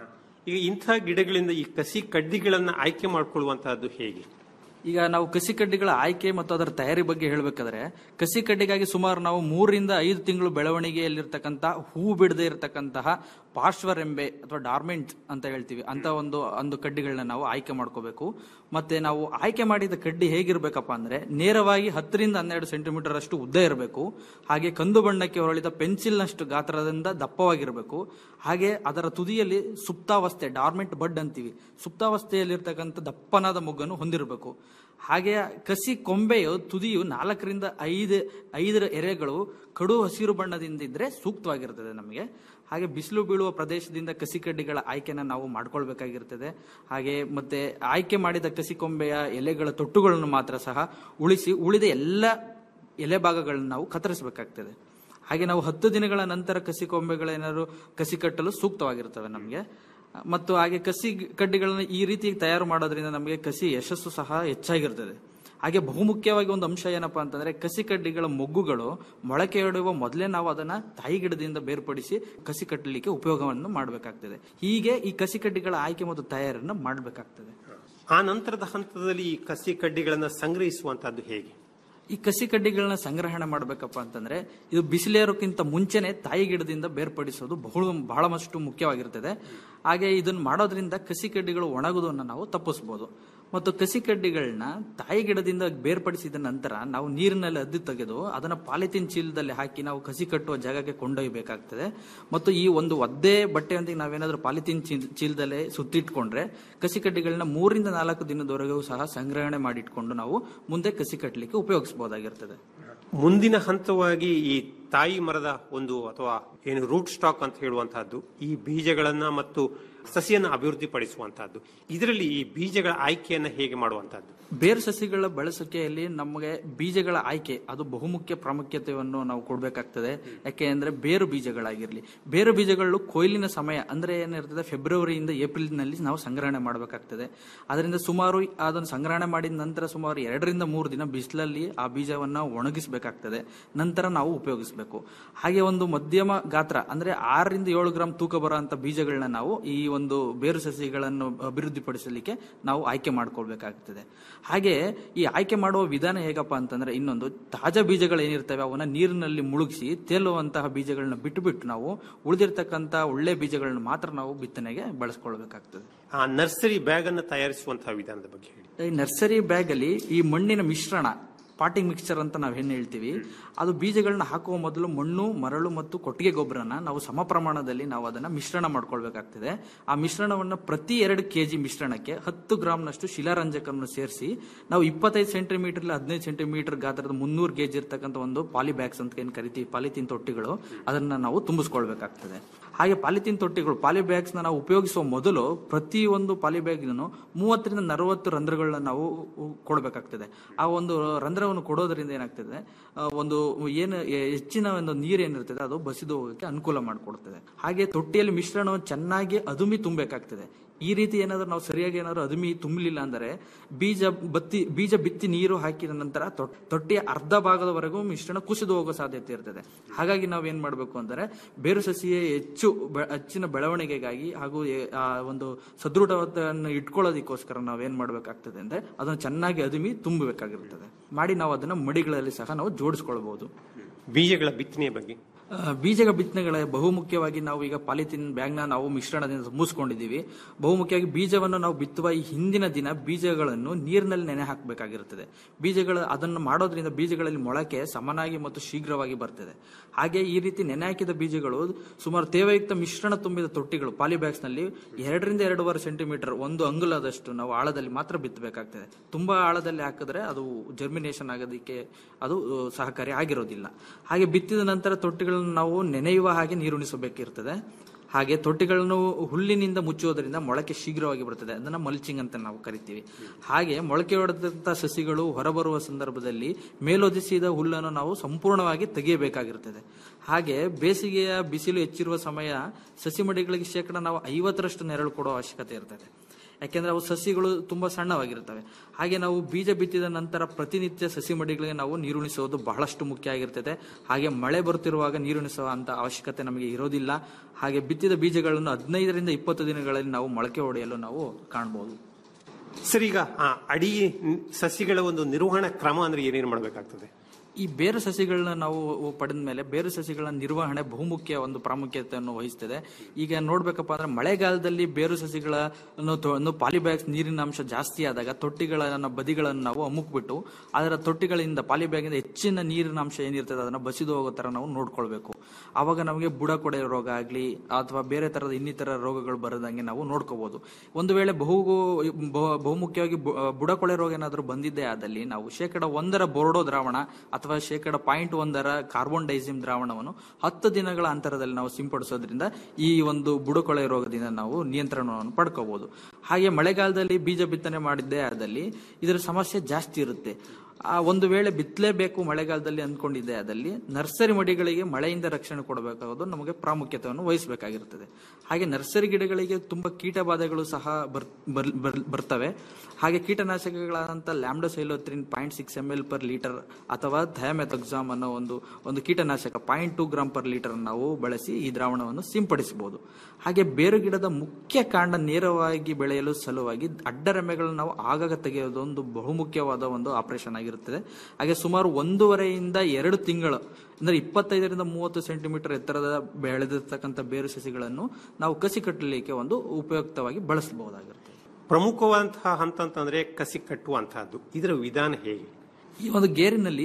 ಈಗ ಇಂಥ ಗಿಡಗಳಿಂದ ಈ ಕಸಿ ಕಡ್ಡಿಗಳನ್ನ ಆಯ್ಕೆ ಮಾಡ್ಕೊಳ್ಳುವಂತಹದ್ದು ಹೇಗೆ ಈಗ ನಾವು ಕಸಿ ಕಡ್ಡಿಗಳ ಆಯ್ಕೆ ಮತ್ತು ಅದರ ತಯಾರಿ ಬಗ್ಗೆ ಹೇಳಬೇಕಾದ್ರೆ ಕಸಿ ಕಡ್ಡಿಗಾಗಿ ಸುಮಾರು ನಾವು ಮೂರರಿಂದ ಐದು ತಿಂಗಳು ಬೆಳವಣಿಗೆಯಲ್ಲಿರ್ತಕ್ಕಂಥ ಹೂ ಬಿಡದೆ ಇರತಕ್ಕಂತಹ ಪಾರ್ಶ್ವರೆಂಬೆ ಅಥವಾ ಡಾರ್ಮೆಂಟ್ ಅಂತ ಹೇಳ್ತೀವಿ ಅಂತ ಒಂದು ಒಂದು ಕಡ್ಡಿಗಳನ್ನ ನಾವು ಆಯ್ಕೆ ಮಾಡ್ಕೋಬೇಕು ಮತ್ತೆ ನಾವು ಆಯ್ಕೆ ಮಾಡಿದ ಕಡ್ಡಿ ಹೇಗಿರ್ಬೇಕಪ್ಪ ಅಂದ್ರೆ ನೇರವಾಗಿ ಹತ್ತರಿಂದ ಹನ್ನೆರಡು ಸೆಂಟಿಮೀಟರ್ ಅಷ್ಟು ಉದ್ದ ಇರಬೇಕು ಹಾಗೆ ಕಂದು ಬಣ್ಣಕ್ಕೆ ಹೊರಳಿದ ಪೆನ್ಸಿಲ್ನಷ್ಟು ಗಾತ್ರದಿಂದ ದಪ್ಪವಾಗಿರಬೇಕು ಹಾಗೆ ಅದರ ತುದಿಯಲ್ಲಿ ಸುಪ್ತಾವಸ್ಥೆ ಡಾರ್ಮೆಂಟ್ ಬಡ್ ಅಂತೀವಿ ಸುಪ್ತಾವಸ್ಥೆಯಲ್ಲಿರ್ತಕ್ಕಂಥ ದಪ್ಪನಾದ ಮೊಗ್ಗನ್ನು ಹೊಂದಿರಬೇಕು ಹಾಗೆ ಕಸಿ ಕೊಂಬೆಯು ತುದಿಯು ನಾಲ್ಕರಿಂದ ಐದು ಐದರ ಎರೆಗಳು ಕಡು ಹಸಿರು ಬಣ್ಣದಿಂದ ಇದ್ರೆ ಸೂಕ್ತವಾಗಿರ್ತದೆ ನಮಗೆ ಹಾಗೆ ಬಿಸಿಲು ಬೀಳುವ ಪ್ರದೇಶದಿಂದ ಕಸಿ ಕಡ್ಡಿಗಳ ಆಯ್ಕೆನ ನಾವು ಮಾಡ್ಕೊಳ್ಬೇಕಾಗಿರ್ತದೆ ಹಾಗೆ ಮತ್ತೆ ಆಯ್ಕೆ ಮಾಡಿದ ಕಸಿ ಕೊಂಬೆಯ ಎಲೆಗಳ ತೊಟ್ಟುಗಳನ್ನು ಮಾತ್ರ ಸಹ ಉಳಿಸಿ ಉಳಿದ ಎಲ್ಲ ಎಲೆ ಭಾಗಗಳನ್ನು ನಾವು ಕತ್ತರಿಸಬೇಕಾಗ್ತದೆ ಹಾಗೆ ನಾವು ಹತ್ತು ದಿನಗಳ ನಂತರ ಕಸಿ ಕೊಂಬೆಗಳೇನಾದ್ರು ಕಸಿ ಕಟ್ಟಲು ಸೂಕ್ತವಾಗಿರ್ತವೆ ನಮಗೆ ಮತ್ತು ಹಾಗೆ ಕಸಿ ಕಡ್ಡಿಗಳನ್ನ ಈ ರೀತಿ ತಯಾರು ಮಾಡೋದ್ರಿಂದ ನಮಗೆ ಕಸಿ ಯಶಸ್ಸು ಸಹ ಹೆಚ್ಚಾಗಿರ್ತದೆ ಹಾಗೆ ಬಹುಮುಖ್ಯವಾಗಿ ಒಂದು ಅಂಶ ಏನಪ್ಪಾ ಅಂತಂದ್ರೆ ಕಸಿ ಕಡ್ಡಿಗಳ ಮೊಗ್ಗುಗಳು ಮೊಳಕೆ ಹೊಡೆಯುವ ಮೊದಲೇ ನಾವು ಅದನ್ನ ತಾಯಿ ಗಿಡದಿಂದ ಬೇರ್ಪಡಿಸಿ ಕಸಿ ಕಟ್ಟಲಿಕ್ಕೆ ಉಪಯೋಗವನ್ನು ಮಾಡಬೇಕಾಗ್ತದೆ ಹೀಗೆ ಈ ಕಸಿ ಕಡ್ಡಿಗಳ ಆಯ್ಕೆ ಮತ್ತು ತಯಾರನ್ನು ಮಾಡಬೇಕಾಗ್ತದೆ ಆ ನಂತರದ ಹಂತದಲ್ಲಿ ಈ ಕಸಿ ಕಡ್ಡಿಗಳನ್ನ ಸಂಗ್ರಹಿಸುವಂತಹದ್ದು ಹೇಗೆ ಈ ಕಸಿ ಕಡ್ಡಿಗಳನ್ನ ಸಂಗ್ರಹಣೆ ಮಾಡಬೇಕಪ್ಪ ಅಂತಂದ್ರೆ ಇದು ಬಿಸಿಲೇರೋಕ್ಕಿಂತ ಮುಂಚೆನೆ ತಾಯಿ ಗಿಡದಿಂದ ಬೇರ್ಪಡಿಸೋದು ಬಹಳ ಬಹಳಷ್ಟು ಮುಖ್ಯವಾಗಿರ್ತದೆ ಹಾಗೆ ಇದನ್ನ ಮಾಡೋದ್ರಿಂದ ಕಸಿ ಕಡ್ಡಿಗಳು ಒಣಗುವುದನ್ನು ನಾವು ತಪ್ಪಿಸಬಹುದು ಮತ್ತು ಕಸಿ ಕಡ್ಡಿಗಳನ್ನ ತಾಯಿ ಗಿಡದಿಂದ ಬೇರ್ಪಡಿಸಿದ ನಂತರ ನಾವು ನೀರಿನಲ್ಲಿ ಅದ್ದಿ ತೆಗೆದು ಅದನ್ನ ಪಾಲಿಥಿನ್ ಚೀಲದಲ್ಲಿ ಹಾಕಿ ನಾವು ಕಸಿ ಕಟ್ಟುವ ಜಾಗಕ್ಕೆ ಕೊಂಡೊಯ್ಯಬೇಕಾಗ್ತದೆ ಮತ್ತು ಈ ಒಂದು ಒದ್ದೆ ಬಟ್ಟೆಯೊಂದಿಗೆ ನಾವೇನಾದ್ರೂ ಪಾಲಿಥಿನ್ ಚೀಲ ಚೀಲದಲ್ಲೇ ಸುತ್ತಿಟ್ಕೊಂಡ್ರೆ ಕಸಿ ಕಡ್ಡಿಗಳನ್ನ ಮೂರಿಂದ ನಾಲ್ಕು ದಿನದವರೆಗೂ ಸಹ ಸಂಗ್ರಹಣೆ ಮಾಡಿಟ್ಕೊಂಡು ನಾವು ಮುಂದೆ ಕಸಿ ಕಟ್ಟಲಿಕ್ಕೆ ಉಪಯೋಗಿಸಬಹುದಾಗಿರ್ತದೆ ಮುಂದಿನ ಹಂತವಾಗಿ ಈ ತಾಯಿ ಮರದ ಒಂದು ಅಥವಾ ಏನು ರೂಟ್ ಸ್ಟಾಕ್ ಅಂತ ಹೇಳುವಂತಹದ್ದು ಈ ಬೀಜಗಳನ್ನ ಮತ್ತು ಸಸಿಯನ್ನು ಅಭಿವೃದ್ಧಿಪಡಿಸುವಂತಹದ್ದು ಇದರಲ್ಲಿ ಈ ಬೀಜಗಳ ಆಯ್ಕೆಯನ್ನು ಹೇಗೆ ಮಾಡುವಂತಹದ್ದು ಬೇರು ಸಸಿಗಳ ಬಳಸುವಿಕೆಯಲ್ಲಿ ನಮಗೆ ಬೀಜಗಳ ಆಯ್ಕೆ ಅದು ಬಹುಮುಖ್ಯ ಪ್ರಾಮುಖ್ಯತೆಯನ್ನು ನಾವು ಕೊಡಬೇಕಾಗ್ತದೆ ಯಾಕೆ ಅಂದ್ರೆ ಬೇರು ಬೀಜಗಳಾಗಿರ್ಲಿ ಬೇರು ಬೀಜಗಳು ಕೊಯ್ಲಿನ ಸಮಯ ಅಂದ್ರೆ ಏನಿರ್ತದೆ ಫೆಬ್ರವರಿಯಿಂದ ಏಪ್ರಿಲ್ನಲ್ಲಿ ನಾವು ಸಂಗ್ರಹಣೆ ಮಾಡಬೇಕಾಗ್ತದೆ ಅದರಿಂದ ಸುಮಾರು ಅದನ್ನು ಸಂಗ್ರಹಣೆ ಮಾಡಿದ ನಂತರ ಸುಮಾರು ಎರಡರಿಂದ ಮೂರು ದಿನ ಬಿಸಿಲಲ್ಲಿ ಆ ಬೀಜವನ್ನ ಒಣಗಿಸಬೇಕಾಗ್ತದೆ ನಂತರ ನಾವು ಉಪಯೋಗಿಸಬೇಕು ಹಾಗೆ ಒಂದು ಮಧ್ಯಮ ಗಾತ್ರ ಅಂದ್ರೆ ಆರರಿಂದ ಏಳು ಗ್ರಾಂ ತೂಕ ಬರುವಂತ ಬೀಜಗಳನ್ನ ನಾವು ಈ ಒಂದು ಬೇರು ಸಸಿಗಳನ್ನು ಅಭಿವೃದ್ಧಿಪಡಿಸಲಿಕ್ಕೆ ನಾವು ಆಯ್ಕೆ ಮಾಡ್ಕೊಳ್ಬೇಕಾಗ್ತದೆ ಹಾಗೆ ಈ ಆಯ್ಕೆ ಮಾಡುವ ವಿಧಾನ ಹೇಗಪ್ಪ ಅಂತಂದ್ರೆ ಇನ್ನೊಂದು ತಾಜಾ ಬೀಜಗಳು ಏನಿರ್ತವೆ ಅವನ್ನ ನೀರಿನಲ್ಲಿ ಮುಳುಗಿಸಿ ತೇಲುವಂತಹ ಬೀಜಗಳನ್ನ ಬಿಟ್ಟು ಬಿಟ್ಟು ನಾವು ಉಳಿದಿರ್ತಕ್ಕಂಥ ಒಳ್ಳೆ ಬೀಜಗಳನ್ನ ಮಾತ್ರ ನಾವು ಬಿತ್ತನೆಗೆ ಬಳಸ್ಕೊಳ್ಬೇಕಾಗ್ತದೆ ಆ ನರ್ಸರಿ ಬ್ಯಾಗ್ ಅನ್ನು ತಯಾರಿಸುವಂತಹ ವಿಧಾನದ ಬಗ್ಗೆ ಹೇಳಿ ಈ ನರ್ಸರಿ ಬ್ಯಾಗ್ ಅಲ್ಲಿ ಈ ಮಣ್ಣಿನ ಮಿಶ್ರಣ ಪಾಟಿಂಗ್ ಮಿಕ್ಸ್ಚರ್ ಅಂತ ನಾವು ಏನು ಹೇಳ್ತೀವಿ ಅದು ಬೀಜಗಳನ್ನ ಹಾಕುವ ಮೊದಲು ಮಣ್ಣು ಮರಳು ಮತ್ತು ಕೊಟ್ಟಿಗೆ ಗೊಬ್ಬರನ ನಾವು ಸಮ ಪ್ರಮಾಣದಲ್ಲಿ ನಾವು ಅದನ್ನ ಮಿಶ್ರಣ ಮಾಡ್ಕೊಳ್ಬೇಕಾಗ್ತದೆ ಆ ಮಿಶ್ರಣವನ್ನ ಪ್ರತಿ ಎರಡು ಕೆಜಿ ಮಿಶ್ರಣಕ್ಕೆ ಹತ್ತು ಗ್ರಾಮ್ನಷ್ಟು ಶಿಲಾರಂಜಕವನ್ನು ಸೇರಿಸಿ ನಾವು ಇಪ್ಪತ್ತೈದು ಸೆಂಟಿಮೀಟರ್ ಹದಿನೈದು ಸೆಂಟಿಮೀಟರ್ ಗಾತ್ರದ ಮುನ್ನೂರು ಕೆಜಿ ಇರ್ತಕ್ಕಂಥ ಒಂದು ಪಾಲಿ ಬ್ಯಾಗ್ಸ್ ಅಂತ ಏನು ಕರಿತೀವಿ ಪಾಲಿಥೀನ್ ತೊಟ್ಟಿಗಳು ಅದನ್ನ ನಾವು ತುಂಬಿಸ್ಕೊಳ್ಬೇಕಾಗ್ತದೆ ಹಾಗೆ ಪಾಲಿಥೀನ್ ತೊಟ್ಟಿಗಳು ಪಾಲಿ ಬ್ಯಾಗ್ಸ್ ನಾವು ಉಪಯೋಗಿಸುವ ಮೊದಲು ಪ್ರತಿ ಒಂದು ಪಾಲಿ ಬ್ಯಾಗ್ನು ಮೂವತ್ತರಿಂದ ನಲವತ್ತು ರಂಧ್ರಗಳನ್ನ ನಾವು ಕೊಡಬೇಕಾಗ್ತದೆ ಆ ಒಂದು ರಂಧ್ರವನ್ನು ಕೊಡೋದ್ರಿಂದ ಏನಾಗ್ತದೆ ಆ, ಒಂದು ಏನು ಹೆಚ್ಚಿನ ಒಂದು ನೀರು ಏನಿರ್ತದೆ ಅದು ಬಸಿದು ಹೋಗೋಕೆ ಅನುಕೂಲ ಮಾಡಿಕೊಡ್ತದೆ ಹಾಗೆ ತೊಟ್ಟಿಯಲ್ಲಿ ಮಿಶ್ರಣವನ್ನು ಚೆನ್ನಾಗಿ ಅದುಮಿ ತುಂಬಬೇಕಾಗ್ತದೆ ಈ ರೀತಿ ಏನಾದ್ರು ನಾವು ಸರಿಯಾಗಿ ಏನಾದ್ರು ಅದುಮಿ ತುಂಬಲಿಲ್ಲ ಅಂದರೆ ಬೀಜ ಬತ್ತಿ ಬೀಜ ಬಿತ್ತಿ ನೀರು ಹಾಕಿದ ನಂತರ ತೊಟ್- ತೊಟ್ಟಿಯ ಅರ್ಧ ಭಾಗದವರೆಗೂ ಮಿಶ್ರಣ ಕುಸಿದು ಹೋಗೋ ಸಾಧ್ಯತೆ ಇರ್ತದೆ ಹಾಗಾಗಿ ನಾವು ಏನ್ ಮಾಡಬೇಕು ಅಂದರೆ ಬೇರು ಸಸಿಯ ಹೆಚ್ಚು ಬೆ- ಹೆಚ್ಚಿನ ಬೆಳವಣಿಗೆಗಾಗಿ ಹಾಗೂ ಎ- ಆ ಒಂದು ಸದೃಢವನ್ನು ಇಟ್ಕೊಳ್ಳೋದಕ್ಕೋಸ್ಕರ ನಾವು ಏನ್ ಮಾಡಬೇಕಾಗ್ತದೆ ಅಂದ್ರೆ ಅದನ್ನು ಚೆನ್ನಾಗಿ ಅದುಮಿ ತುಂಬಬೇಕಾಗಿರ್ತದೆ ಮಾಡಿ ನಾವು ಅದನ್ನ ಮಡಿಗಳಲ್ಲಿ ಸಹ ನಾವು ಜೋಡಿಸ್ಕೊಳ್ಬಹುದು ಬೀಜಗಳ ಬಿತ್ತನೆಯ ಬಗ್ಗೆ ಆ, ಬೀಜಗಳ ಬಿತ್ತನೆಗಳ ಬಹುಮುಖ್ಯವಾಗಿ ನಾವು ಈಗ ಪಾಲಿಥಿನ್ ಬ್ಯಾಗ್ನ ನಾವು ಮಿಶ್ರಣದಿಂದ ಮುಗಿಸ್ಕೊಂಡಿದ್ದೀವಿ ಬಹುಮುಖ್ಯವಾಗಿ ಬೀಜವನ್ನು ನಾವು ಬಿತ್ತುವ ಈ ಹಿಂದಿನ ದಿನ ಬೀಜಗಳನ್ನು ನೀರಿನಲ್ಲಿ ನೆನೆ ಹಾಕಬೇಕಾಗಿರುತ್ತದೆ ಬೀಜಗಳು ಅದನ್ನು ಮಾಡೋದ್ರಿಂದ ಬೀಜಗಳಲ್ಲಿ ಮೊಳಕೆ ಸಮನಾಗಿ ಮತ್ತು ಶೀಘ್ರವಾಗಿ ಬರ್ತದೆ ಹಾಗೆ ಈ ರೀತಿ ನೆನೆ ಹಾಕಿದ ಬೀಜಗಳು ಸುಮಾರು ತೇವಯುಕ್ತ ಮಿಶ್ರಣ ತುಂಬಿದ ತೊಟ್ಟಿಗಳು ಪಾಲಿ ಬ್ಯಾಗ್ಸ್ ನಲ್ಲಿ ಎರಡರಿಂದ ಎರಡೂವರೆ ಸೆಂಟಿಮೀಟರ್ ಒಂದು ಅಂಗುಲದಷ್ಟು ನಾವು ಆಳದಲ್ಲಿ ಮಾತ್ರ ಬಿತ್ತಬೇಕಾಗ್ತದೆ ತುಂಬಾ ಆಳದಲ್ಲಿ ಹಾಕಿದ್ರೆ ಅದು ಜರ್ಮಿನೇಷನ್ ಆಗೋದಕ್ಕೆ ಅದು ಆ, ಸಹಕಾರಿ ಆಗಿರೋದಿಲ್ಲ ಹಾಗೆ ಬಿತ್ತಿದ ನಂತರ ತೊಟ್ಟಿಗಳನ್ನು ನಾವು ನೆನೆಯುವ ಹಾಗೆ ನೀರುಣಿಸಬೇಕಿರ್ತದೆ ಹಾಗೆ ತೊಟ್ಟಿಗಳನ್ನು ಹುಲ್ಲಿನಿಂದ ಮುಚ್ಚುವುದರಿಂದ ಮೊಳಕೆ ಶೀಘ್ರವಾಗಿ ಬರುತ್ತದೆ ಅದನ್ನ ಮಲ್ಚಿಂಗ್ ಅಂತ ನಾವು ಕರಿತೀವಿ ಹಾಗೆ ಮೊಳಕೆ ಹೊಡೆದಂತ ಸಸಿಗಳು ಹೊರಬರುವ ಸಂದರ್ಭದಲ್ಲಿ ಮೇಲೊದಿಸಿದ ಹುಲ್ಲನ್ನು ನಾವು ಸಂಪೂರ್ಣವಾಗಿ ತೆಗೆಯಬೇಕಾಗಿರುತ್ತದೆ ಹಾಗೆ ಬೇಸಿಗೆಯ ಬಿಸಿಲು ಹೆಚ್ಚಿರುವ ಸಮಯ ಸಸಿ ಮಡಿಗಳಿಗೆ ಶೇಕಡ ನಾವು ಐವತ್ತರಷ್ಟು ನೆರಳು ಕೊಡುವ ಅವಶ್ಯಕತೆ ಇರ್ತದೆ ಯಾಕೆಂದ್ರೆ ಅವು ಸಸಿಗಳು ತುಂಬಾ ಸಣ್ಣವಾಗಿರ್ತವೆ ಹಾಗೆ ನಾವು ಬೀಜ ಬಿತ್ತಿದ ನಂತರ ಪ್ರತಿನಿತ್ಯ ಸಸಿ ಮಡಿಗಳಿಗೆ ನಾವು ನೀರುಣಿಸುವುದು ಬಹಳಷ್ಟು ಮುಖ್ಯ ಆಗಿರ್ತದೆ ಹಾಗೆ ಮಳೆ ಬರುತ್ತಿರುವಾಗ ನೀರುಣಿಸುವ ಅಂತ ಅವಶ್ಯಕತೆ ನಮಗೆ ಇರೋದಿಲ್ಲ ಹಾಗೆ ಬಿತ್ತಿದ ಬೀಜಗಳನ್ನು ಹದಿನೈದರಿಂದ ಇಪ್ಪತ್ತು ದಿನಗಳಲ್ಲಿ ನಾವು ಮೊಳಕೆ ಹೊಡೆಯಲು ನಾವು ಕಾಣಬಹುದು ಸರ್ ಈಗ ಆ ಅಡಿ ಸಸಿಗಳ ಒಂದು ನಿರ್ವಹಣಾ ಕ್ರಮ ಅಂದ್ರೆ ಏನೇನು ಮಾಡಬೇಕಾಗ್ತದೆ ಈ ಬೇರು ಸಸಿಗಳನ್ನ ನಾವು ಪಡೆದ ಮೇಲೆ ಬೇರು ಸಸಿಗಳ ನಿರ್ವಹಣೆ ಬಹುಮುಖ್ಯ ಒಂದು ಪ್ರಾಮುಖ್ಯತೆಯನ್ನು ವಹಿಸ್ತದೆ ಈಗ ನೋಡ್ಬೇಕಪ್ಪ ಅಂದ್ರೆ ಮಳೆಗಾಲದಲ್ಲಿ ಬೇರು ಸಸಿಗಳನ್ನು ಪಾಲಿಬ್ಯಾಗ್ಸ್ ನೀರಿನ ಅಂಶ ಜಾಸ್ತಿ ಆದಾಗ ತೊಟ್ಟಿಗಳ ಬದಿಗಳನ್ನು ನಾವು ಅಮುಕ್ಬಿಟ್ಟು ಅದರ ತೊಟ್ಟಿಗಳಿಂದ ಪಾಲಿಬ್ಯಾಗಿಂದ ಹೆಚ್ಚಿನ ನೀರಿನ ಅಂಶ ಏನಿರ್ತದೆ ಅದನ್ನ ಬಸಿದು ಹೋಗೋ ತರ ನಾವು ನೋಡ್ಕೊಳ್ಬೇಕು ಆವಾಗ ನಮಗೆ ಬುಡ ಕೊಡೆ ರೋಗ ಆಗ್ಲಿ ಅಥವಾ ಬೇರೆ ತರದ ಇನ್ನಿತರ ರೋಗಗಳು ಬರದಂಗೆ ನಾವು ನೋಡ್ಕೋಬಹುದು ಒಂದು ವೇಳೆ ಬಹು ಬಹು- ಬಹುಮುಖ್ಯವಾಗಿ ಬು- ಬುಡಕೊಳೆ ರೋಗ ಏನಾದರೂ ಬಂದಿದ್ದೇ ಆದಲ್ಲಿ ನಾವು ಶೇಕಡ ಒಂದರ ಬೋರ್ಡೋ ದ್ರಾವಣ ಅಥವಾ ಶೇಕಡ ಪಾಯಿಂಟ್ ಒಂದರ ಕಾರ್ಬನ್ ಡೈಸಿಮ್ ದ್ರಾವಣವನ್ನು ಹತ್ತು ದಿನಗಳ ಅಂತರದಲ್ಲಿ ನಾವು ಸಿಂಪಡಿಸೋದ್ರಿಂದ ಈ ಒಂದು ಬುಡಕೊಳೆ ರೋಗದಿಂದ ನಾವು ನಿಯಂತ್ರಣವನ್ನು ಪಡ್ಕೋಬಹುದು ಹಾಗೆ ಮಳೆಗಾಲದಲ್ಲಿ ಬೀಜ ಬಿತ್ತನೆ ಮಾಡಿದ್ದೇ ಆದಲ್ಲಿ ಇದರ ಸಮಸ್ಯೆ ಜಾಸ್ತಿ ಇರುತ್ತೆ ಆ ಒಂದು ವೇಳೆ ಬಿತ್ತಲೇಬೇಕು ಮಳೆಗಾಲದಲ್ಲಿ ಅಂದ್ಕೊಂಡಿದ್ದೆ ಆದಲ್ಲಿ ನರ್ಸರಿ ಮಡಿಗಳಿಗೆ ಮಳೆಯಿಂದ ರಕ್ಷಣೆ ಕೊಡಬೇಕಾಗೋದು ನಮಗೆ ಪ್ರಾಮುಖ್ಯತೆಯನ್ನು ವಹಿಸಬೇಕಾಗಿರುತ್ತದೆ ಹಾಗೆ ನರ್ಸರಿ ಗಿಡಗಳಿಗೆ ತುಂಬಾ ಕೀಟಬಾಧೆಗಳು ಸಹ ಬರ್- ಬರ್- ಬರ್- ಬರ್ತವೆ ಹಾಗೆ ಕೀಟನಾಶಕಗಳಾದಂಥ lambda cyhalothrin point six M L per litre ಅಥವಾ ಥಯಾಮೆಥಕ್ಸಾಮ್ ಅನ್ನೋ ಒಂದು ಒಂದು ಕೀಟನಾಶಕ point two gram per litre ನಾವು ಬಳಸಿ ಈ ದ್ರಾವಣವನ್ನು ಸಿಂಪಡಿಸಬಹುದು ಹಾಗೆ ಬೇರು ಗಿಡದ ಮುಖ್ಯ ಕಾಂಡ ನೇರವಾಗಿ ಬೆಳೆಯಲು ಸಲುವಾಗಿ ಅಡ್ಡರೆಮೆಗಳನ್ನು ನಾವು ಆಗಾಗ ತೆಗೆಯೋದು ಒಂದು ಬಹುಮುಖ್ಯವಾದ ಒಂದು ಆಪರೇಷನ್ ಆಗಿರುತ್ತದೆ ಹಾಗೆ ಸುಮಾರು ಒಂದೂವರೆಯಿಂದ ಎರಡು ತಿಂಗಳು ಅಂದ್ರೆ ಇಪ್ಪತ್ತೈದರಿಂದ ಮೂವತ್ತು ಸೆಂಟಿಮೀಟರ್ ಎತ್ತರದ ಬೆಳೆದಿರ್ತಕ್ಕಂಥ ಬೇರು ಸಸಿಗಳನ್ನು ನಾವು ಕಸಿ ಕಟ್ಟಲಿಕ್ಕೆ ಒಂದು ಉಪಯುಕ್ತವಾಗಿ ಬಳಸಬಹುದಾಗಿರುತ್ತೆ ಪ್ರಮುಖವಾದಂತಹ ಹಂತ ಅಂತಂದ್ರೆ ಕಸಿ ಕಟ್ಟುವಂತಹದ್ದು ಇದರ ವಿಧಾನ ಹೇಗೆ ಈ ಒಂದು ಗೇರಿನಲ್ಲಿ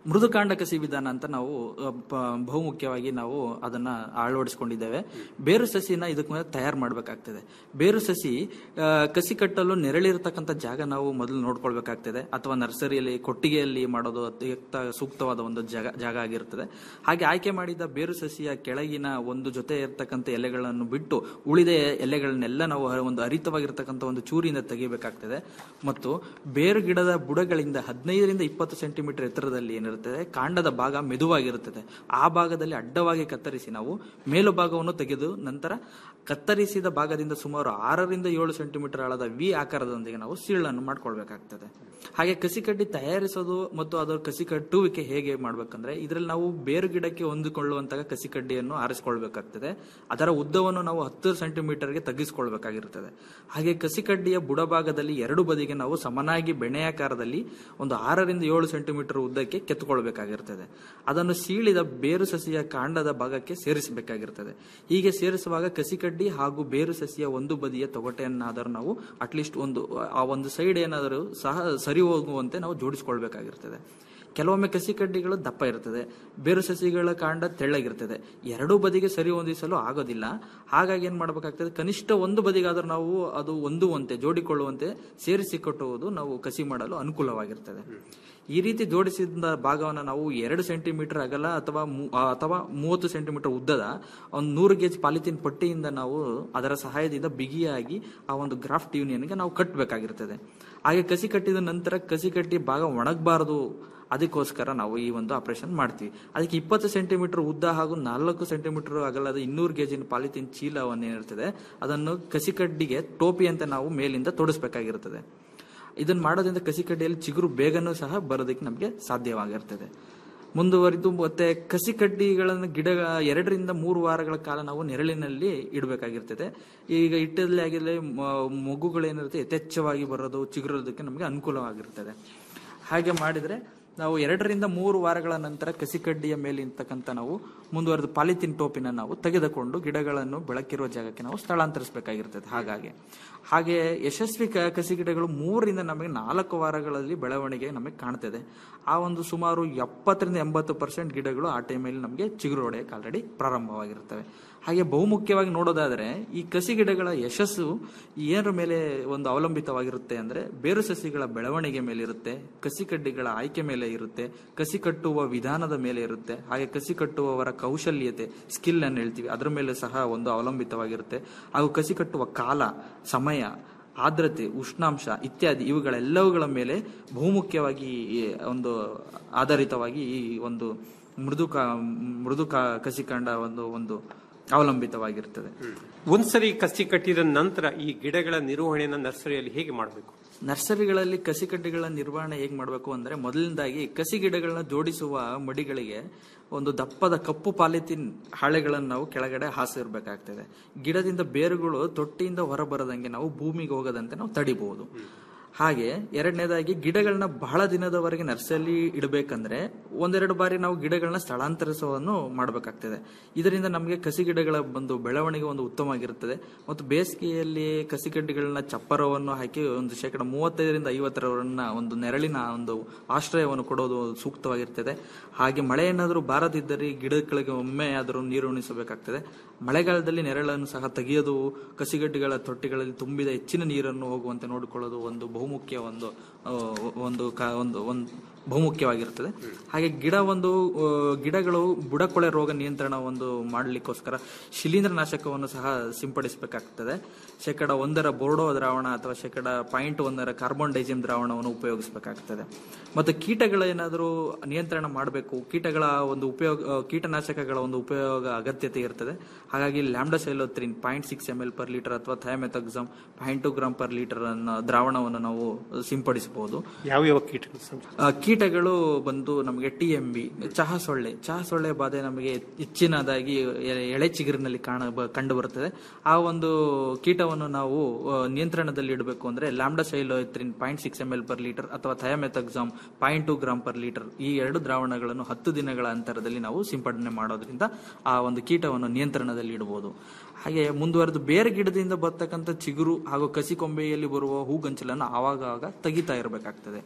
ಮೃದುಕಾಂಡ ಕಸಿ ವಿಧಾನ ಅಂತ ನಾವು ಅ, ಪ- ಬಹುಮುಖ್ಯವಾಗಿ ನಾವು ಅದನ್ನ ಅಳವಡಿಸಿಕೊಂಡಿದ್ದೇವೆ ಬೇರು ಸಸಿನ ಇದಕ್ಕೆ ಮೇಲೆ ತಯಾರು ಮಾಡಬೇಕಾಗ್ತದೆ ಬೇರು ಸಸಿ ಆ, ಕಸಿ ಕಟ್ಟಲು ನೆರಳಿರತಕ್ಕಂಥ ಜಾಗ ನಾವು ಮೊದಲು ನೋಡ್ಕೊಳ್ಬೇಕಾಗ್ತದೆ ಅಥವಾ ನರ್ಸರಿಯಲ್ಲಿ ಕೊಟ್ಟಿಗೆಯಲ್ಲಿ ಮಾಡೋದು ಅತ್ಯಂತ ಸೂಕ್ತವಾದ ಒಂದು ಜಾಗ ಜಾಗ ಆಗಿರ್ತದೆ ಹಾಗೆ ಆಯ್ಕೆ ಮಾಡಿದ ಬೇರು ಸಸಿಯ ಕೆಳಗಿನ ಒಂದು ಜೊತೆ ಇರತಕ್ಕಂಥ ಎಲೆಗಳನ್ನು ಬಿಟ್ಟು ಉಳಿದ ಎಲೆಗಳನ್ನೆಲ್ಲ ನಾವು ಒಂದು ಹರಿತವಾಗಿರ್ತಕ್ಕಂಥ ಒಂದು ಚೂರಿಯಿಂದ ತೆಗಿಬೇಕಾಗ್ತದೆ ಮತ್ತು ಬೇರು ಗಿಡದ ಬುಡಗಳಿಂದ ಹದಿನೈದರಿಂದ ಇಪ್ಪತ್ತು ಸೆಂಟಿಮೀಟರ್ ಎತ್ತರದಲ್ಲಿ ಏನಿರುತ್ತದೆ ಕಾಂಡದ ಭಾಗ ಮೆದುವಾಗಿರುತ್ತದೆ ಆ ಭಾಗದಲ್ಲಿ ಅಡ್ಡವಾಗಿ ಕತ್ತರಿಸಿ ನಾವು ಮೇಲು ಭಾಗವನ್ನು ತೆಗೆದು ನಂತರ ಕತ್ತರಿಸಿದ ಭಾಗದಿಂದ ಸುಮಾರು ಆರರಿಂದ ಏಳು ಸೆಂಟಿಮೀಟರ್ ಆಳದ ವಿ ಆಕಾರದೊಂದಿಗೆ ನಾವು ಸೀಳನ್ನು ಮಾಡ್ಕೊಳ್ಬೇಕಾಗ್ತದೆ ಹಾಗೆ ಕಸಿ ಕಡ್ಡಿ ತಯಾರಿಸೋದು ಮತ್ತು ಅದರ ಕಸಿ ಕಟ್ಟುವಿಕೆ ಹೇಗೆ ಮಾಡ್ಬೇಕಂದ್ರೆ ಇದರಲ್ಲಿ ನಾವು ಬೇರು ಗಿಡಕ್ಕೆ ಹೊಂದಿಕೊಳ್ಳುವಂತಹ ಕಸಿ ಕಡ್ಡಿಯನ್ನು ಆರಿಸಿಕೊಳ್ಬೇಕಾಗ್ತದೆ ಅದರ ಉದ್ದವನ್ನು ನಾವು ಹತ್ತು ಸೆಂಟಿಮೀಟರ್ಗೆ ತಗ್ಗಿಸಿಕೊಳ್ಬೇಕಾಗಿರುತ್ತದೆ ಹಾಗೆ ಕಸಿ ಕಡ್ಡಿಯ ಬುಡಭಾಗದಲ್ಲಿ ಎರಡು ಬದಿಗೆ ನಾವು ಸಮನಾಗಿ ಬೆಣೆಯಾಕಾರದಲ್ಲಿ ಒಂದು ಆರರಿಂದ ಏಳು ಸೆಂಟಿಮೀಟರ್ ಉದ್ದಕ್ಕೆ ಕೆತ್ತುಕೊಳ್ಬೇಕಾಗಿರ್ತದೆ ಅದನ್ನು ಸೀಳಿದ ಬೇರು ಸಸಿಯ ಕಾಂಡದ ಭಾಗಕ್ಕೆ ಸೇರಿಸಬೇಕಾಗಿರ್ತದೆ ಹೀಗೆ ಸೇರಿಸುವಾಗ ಕಸಿ ಕಡ್ಡಿ ಹಾಗೂ ಬೇರು ಸಸಿಯ ಒಂದು ಬದಿಯ ತೊಗಟೆಯನ್ನಾದರೂ ನಾವು ಅಟ್ಲೀಸ್ಟ್ ಒಂದು ಆ ಒಂದು ಸೈಡ್ ಏನಾದರೂ ಸಹ ಸರಿ ಹೋಗುವಂತೆ ನಾವು ಜೋಡಿಸಿಕೊಳ್ಬೇಕಾಗಿರ್ತದೆ ಕೆಲವೊಮ್ಮೆ ಕಸಿ ಕಡ್ಡಿಗಳು ದಪ್ಪ ಇರ್ತದೆ ಬೇರು ಸಸಿಗಳ ಕಾಂಡ ತೆಳ್ಳಗಿರ್ತದೆ ಎರಡೂ ಬದಿಗೆ ಸರಿ ಹೊಂದಿಸಲು ಆಗೋದಿಲ್ಲ ಹಾಗಾಗಿ ಏನ್ ಮಾಡಬೇಕಾಗ್ತದೆ ಕನಿಷ್ಠ ಒಂದು ಬದಿಗಾದರೂ ನಾವು ಅದು ಹೊಂದುವಂತೆ ಜೋಡಿಕೊಳ್ಳುವಂತೆ ಸೇರಿಸಿ ಕಟ್ಟುವುದು ನಾವು ಕಸಿ ಮಾಡಲು ಅನುಕೂಲವಾಗಿರ್ತದೆ ಈ ರೀತಿ ಜೋಡಿಸಿದ ಭಾಗವನ್ನು ನಾವು ಎರಡು ಸೆಂಟಿಮೀಟರ್ ಅಗಲ ಅಥವಾ ಮೂ- ಆ, ಅಥವಾ ಮೂವತ್ತು ಸೆಂಟಿಮೀಟರ್ ಉದ್ದದ ಒಂದು ನೂರು ಗೇಜ್ ಪಾಲಿಥಿನ್ ಪಟ್ಟಿಯಿಂದ ನಾವು ಅದರ ಸಹಾಯದಿಂದ ಬಿಗಿಯಾಗಿ ಆ ಒಂದು ಗ್ರಾಫ್ಟ್ ಯೂನಿಯನ್ಗೆ ನಾವು ಕಟ್ಟಬೇಕಾಗಿರ್ತದೆ ಹಾಗೆ ಕಸಿ ಕಟ್ಟಿದ ನಂತರ ಕಸಿ ಕಟ್ಟಿ ಭಾಗ ಒಣಗಬಾರದು ಅದಕ್ಕೋಸ್ಕರ ನಾವು ಈ ಒಂದು ಆಪರೇಷನ್ ಮಾಡ್ತೀವಿ ಅದಕ್ಕೆ ಇಪ್ಪತ್ತು ಸೆಂಟಿಮೀಟರ್ ಉದ್ದ ಹಾಗೂ ನಾಲ್ಕು ಸೆಂಟಿಮೀಟರ್ ಅಗಲದ ಇನ್ನೂರು ಗೇಜಿನ ಪಾಲಿಥಿನ್ ಚೀಲವನ್ನು ಏನಿರ್ತದೆ ಅದನ್ನು ಕಸಿ ಕಡ್ಡಿಗೆ ಟೋಪಿ ಅಂತ ನಾವು ಮೇಲಿಂದ ತೊಡಸ್ಬೇಕಾಗಿರ್ತದೆ ಇದನ್ನ ಮಾಡೋದ್ರಿಂದ ಕಸಿ ಕಡ್ಡಿಯಲ್ಲಿ ಚಿಗುರು ಬೇಗನೂ ಸಹ ಬರೋದಕ್ಕೆ ನಮಗೆ ಸಾಧ್ಯವಾಗಿರ್ತದೆ ಮುಂದುವರಿದು ಮತ್ತೆ ಕಸಿ ಕಡ್ಡಿಗಳನ್ನು ಗಿಡ ಎರಡರಿಂದ ಮೂರು ವಾರಗಳ ಕಾಲ ನಾವು ನೆರಳಿನಲ್ಲಿ ಇಡಬೇಕಾಗಿರ್ತದೆ ಈಗ ಇಟ್ಟಲ್ಲಿ ಆಗಿರಲಿ ಮಗುಗಳೇನಿರುತ್ತೆ ಯಥೇಚ್ಛವಾಗಿ ಬರೋದು ಚಿಗುರೋದಕ್ಕೆ ನಮಗೆ ಅನುಕೂಲವಾಗಿರ್ತದೆ ಹಾಗೆ ಮಾಡಿದ್ರೆ ನಾವು ಎರಡರಿಂದ ಮೂರು ವಾರಗಳ ನಂತರ ಕಸಿ ಕಡ್ಡಿಯ ಮೇಲೆ ಇರ್ತಕ್ಕಂಥ ನಾವು ಮುಂದುವರೆದ ಪಾಲಿಥಿನ್ ಟೋಪಿನ ನಾವು ತೆಗೆದುಕೊಂಡು ಗಿಡಗಳನ್ನು ಬೆಳಕಿರುವ ಜಾಗಕ್ಕೆ ನಾವು ಸ್ಥಳಾಂತರಿಸಬೇಕಾಗಿರ್ತದೆ ಹಾಗಾಗಿ ಹಾಗೆ ಯಶಸ್ವಿ ಕ- ಕಸಿ ಗಿಡಗಳು ಮೂರರಿಂದ ನಮಗೆ ನಾಲ್ಕು ವಾರಗಳಲ್ಲಿ ಬೆಳವಣಿಗೆ ನಮಗೆ ಕಾಣ್ತದೆ ಆ ಒಂದು ಸುಮಾರು ಎಪ್ಪತ್ತರಿಂದ ಎಂಬತ್ತು ಪರ್ಸೆಂಟ್ ಗಿಡಗಳು ಆ ಟೈಮಲ್ಲಿ ನಮಗೆ ಚಿಗುರು ಹೊಡೆಯಕ್ಕೆ ಆಲ್ರೆಡಿ ಪ್ರಾರಂಭವಾಗಿರ್ತವೆ ಹಾಗೆ ಬಹುಮುಖ್ಯವಾಗಿ ನೋಡೋದಾದ್ರೆ ಈ ಕಸಿ ಗಿಡಗಳ ಯಶಸ್ಸು ಏನರ ಮೇಲೆ ಒಂದು ಅವಲಂಬಿತವಾಗಿರುತ್ತೆ ಅಂದ್ರೆ ಬೇರು ಸಸಿಗಳ ಬೆಳವಣಿಗೆ ಮೇಲೆ ಇರುತ್ತೆ ಕಸಿ ಕಡ್ಡಿಗಳ ಆಯ್ಕೆ ಮೇಲೆ ಇರುತ್ತೆ ಕಸಿ ಕಟ್ಟುವ ವಿಧಾನದ ಮೇಲೆ ಇರುತ್ತೆ ಹಾಗೆ ಕಸಿ ಕಟ್ಟುವವರ ಕೌಶಲ್ಯತೆ ಸ್ಕಿಲ್ ಅನ್ನು ಹೇಳ್ತೀವಿ ಅದರ ಮೇಲೆ ಸಹ ಒಂದು ಅವಲಂಬಿತವಾಗಿರುತ್ತೆ ಹಾಗೂ ಕಸಿ ಕಟ್ಟುವ ಕಾಲ ಸಮಯ ಆರ್ದ್ರತೆ ಉಷ್ಣಾಂಶ ಇತ್ಯಾದಿ ಇವುಗಳೆಲ್ಲವುಗಳ ಮೇಲೆ ಬಹುಮುಖ್ಯವಾಗಿ ಈ ಒಂದು ಆಧಾರಿತವಾಗಿ ಈ ಒಂದು ಮೃದು ಕಾ ಮೃದು ಕಾ ಕಸಿಕಾಂಡ ಒಂದು ಒಂದು ಅವಲಂಬಿತವಾಗಿರ್ತದೆ ಒಂದ್ಸರಿ ಕಸಿ ಕಟ್ಟಿದ ನಂತರ ಈ ಗಿಡಗಳ ನಿರ್ವಹಣೆಯನ್ನ ನರ್ಸರಿಯಲ್ಲಿ ಹೇಗೆ ಮಾಡಬೇಕು ನರ್ಸರಿಗಳಲ್ಲಿ ಕಸಿ ಕಡ್ಡಿಗಳ ನಿರ್ವಹಣೆ ಹೇಗೆ ಮಾಡಬೇಕು ಅಂದ್ರೆ ಮೊದಲನೇದಾಗಿ ಕಸಿ ಗಿಡಗಳನ್ನ ಜೋಡಿಸುವ ಮಡಿಗಳಿಗೆ ಒಂದು ದಪ್ಪದ ಕಪ್ಪು ಪಾಲಿಥಿನ್ ಹಾಳೆಗಳನ್ನು ನಾವು ಕೆಳಗಡೆ ಹಾಸಿರ್ಬೇಕಾಗ್ತದೆ ಗಿಡದಿಂದ ಬೇರುಗಳು ತೊಟ್ಟಿಯಿಂದ ಹೊರಬರದಂಗೆ ನಾವು ಭೂಮಿಗೆ ಹೋಗದಂತೆ ನಾವು ತಡಿಬಹುದು ಹಾಗೆ ಎರಡನೇದಾಗಿ ಗಿಡಗಳನ್ನ ಬಹಳ ದಿನದವರೆಗೆ ನರ್ಸರಿ ಇಡಬೇಕಂದ್ರೆ ಒಂದೆರಡು ಬಾರಿ ನಾವು ಗಿಡಗಳನ್ನ ಸ್ಥಳಾಂತರಿಸುವನ್ನು ಮಾಡಬೇಕಾಗ್ತದೆ ಇದರಿಂದ ನಮಗೆ ಕಸಿ ಗಿಡಗಳ ಒಂದು ಬೆಳವಣಿಗೆ ಒಂದು ಉತ್ತಮವಾಗಿರುತ್ತದೆ ಮತ್ತು ಬೇಸಿಗೆಯಲ್ಲಿ ಕಸಿ ಕಡ್ಡಿಗಳನ್ನ ಚಪ್ಪರವನ್ನು ಹಾಕಿ ಒಂದು ಶೇಕಡ ಮೂವತ್ತೈದರಿಂದ ಐವತ್ತರವರನ್ನ ಒಂದು ನೆರಳಿನ ಒಂದು ಆಶ್ರಯವನ್ನು ಕೊಡೋದು ಸೂಕ್ತವಾಗಿರ್ತದೆ ಹಾಗೆ ಮಳೆ ಏನಾದರೂ ಬಾರದಿದ್ದರೆ ಗಿಡಗಳಿಗೆ ಒಮ್ಮೆ ಆದರೂ ನೀರು ಉಣಿಸಬೇಕಾಗ್ತದೆ ಮಳೆಗಾಲದಲ್ಲಿ ನೆರಳನ್ನು ಸಹ ತೆಗೆಯೋದು ಕಸಿಗಡ್ಡಿಗಳ ತೊಟ್ಟಿಗಳಲ್ಲಿ ತುಂಬಿದ ಹೆಚ್ಚಿನ ನೀರನ್ನು ಹೋಗುವಂತೆ ನೋಡಿಕೊಳ್ಳೋದು ಒಂದು ಬಹುಮುಖ್ಯ ಒಂದು ಆ, ಒಂದು ಕ- ಒಂದು ಒಂದು ಬಹುಮುಖ್ಯವಾಗಿರ್ತದೆ ಹಾಗೆ ಗಿಡ ಒಂದು ಆ, ಗಿಡಗಳು ಬುಡಕೊಳೆ ರೋಗ ನಿಯಂತ್ರಣ ಒಂದು ಮಾಡಲಿಕ್ಕೋಸ್ಕರ ಶಿಲೀಂಧ್ರ ನಾಶಕವನ್ನು ಸಹ ಸಿಂಪಡಿಸಬೇಕಾಗ್ತದೆ ಶೇಕಡ ಒಂದರ ಬೋರ್ಡೋ ದ್ರಾವಣ ಅಥವಾ ಶೇಕಡ ಪಾಯಿಂಟ್ ಒಂದರ ಕಾರ್ಬನ್ ಡೈಜಿಮ್ ದ್ರಾವಣವನ್ನು ಉಪಯೋಗಿಸಬೇಕಾಗ್ತದೆ ಮತ್ತು ಕೀಟಗಳ ಏನಾದರೂ ನಿಯಂತ್ರಣ ಮಾಡಬೇಕು ಕೀಟಗಳ ಒಂದು ಉಪಯೋಗ ಆ, ಕೀಟನಾಶಕಗಳ ಒಂದು ಉಪಯೋಗ ಅಗತ್ಯತೆ ಇರ್ತದೆ ಹಾಗಾಗಿ lambda cyhalothrin point six M L per litre ಅಥವಾ thiamethoxam point two gram per litre ಅನ್ನ ದ್ರಾವಣವನ್ನು ನಾವು ಸಿಂಪಡಿಸಬಹುದು ಯಾವ್ಯಾವ ಕೀಟ ಆ, ಕೀಟಗಳು ಬಂದು ನಮಗೆ ಟಿ ಎಂ ಬಿ ಚಹಾ ಸೊಳ್ಳೆ ಚಹಾ ಸೊಳ್ಳೆ ಬಾಧೆ ನಮಗೆ ಹೆಚ್ಚಿನದಾಗಿ ಎ- ಎಳೆ ಚಿಗುರಿನಲ್ಲಿ ಕಾಣ ಬ- ಕಂಡು ಬರುತ್ತದೆ ಆ ಒಂದು ಕೀಟವನ್ನು ನಾವು ಆ, ನಿಯಂತ್ರಣದಲ್ಲಿ ಇಡಬೇಕು ಅಂದ್ರೆ lambda cyhalothrin point six M L per litre ಅಥವಾ thiamethoxam point two gram per litre ಈ ಎರಡು ದ್ರಾವಣಗಳನ್ನು ಹತ್ತು ದಿನಗಳ ಅಂತರದಲ್ಲಿ ನಾವು ಸಿಂಪಡಣೆ ಮಾಡೋದ್ರಿಂದ ಆ ಒಂದು ಕೀಟವನ್ನು ನಿಯಂತ್ರಣದಲ್ಲಿ ಇಡಬಹುದು ಹಾಗೆ ಮುಂದುವರೆದು ಬೇರೆ ಗಿಡದಿಂದ ಬರ್ತಕ್ಕಂಥ ಚಿಗುರು ಹಾಗೂ ಕಸಿ ಕೊಂಬೆಯಲ್ಲಿ ಬರುವ ಹೂಗಂಚಲನ್ನು ಆವಾಗ ಆವಾಗ ತೆಗಿತಾ ಇರಬೇಕಾಗ್ತದೆ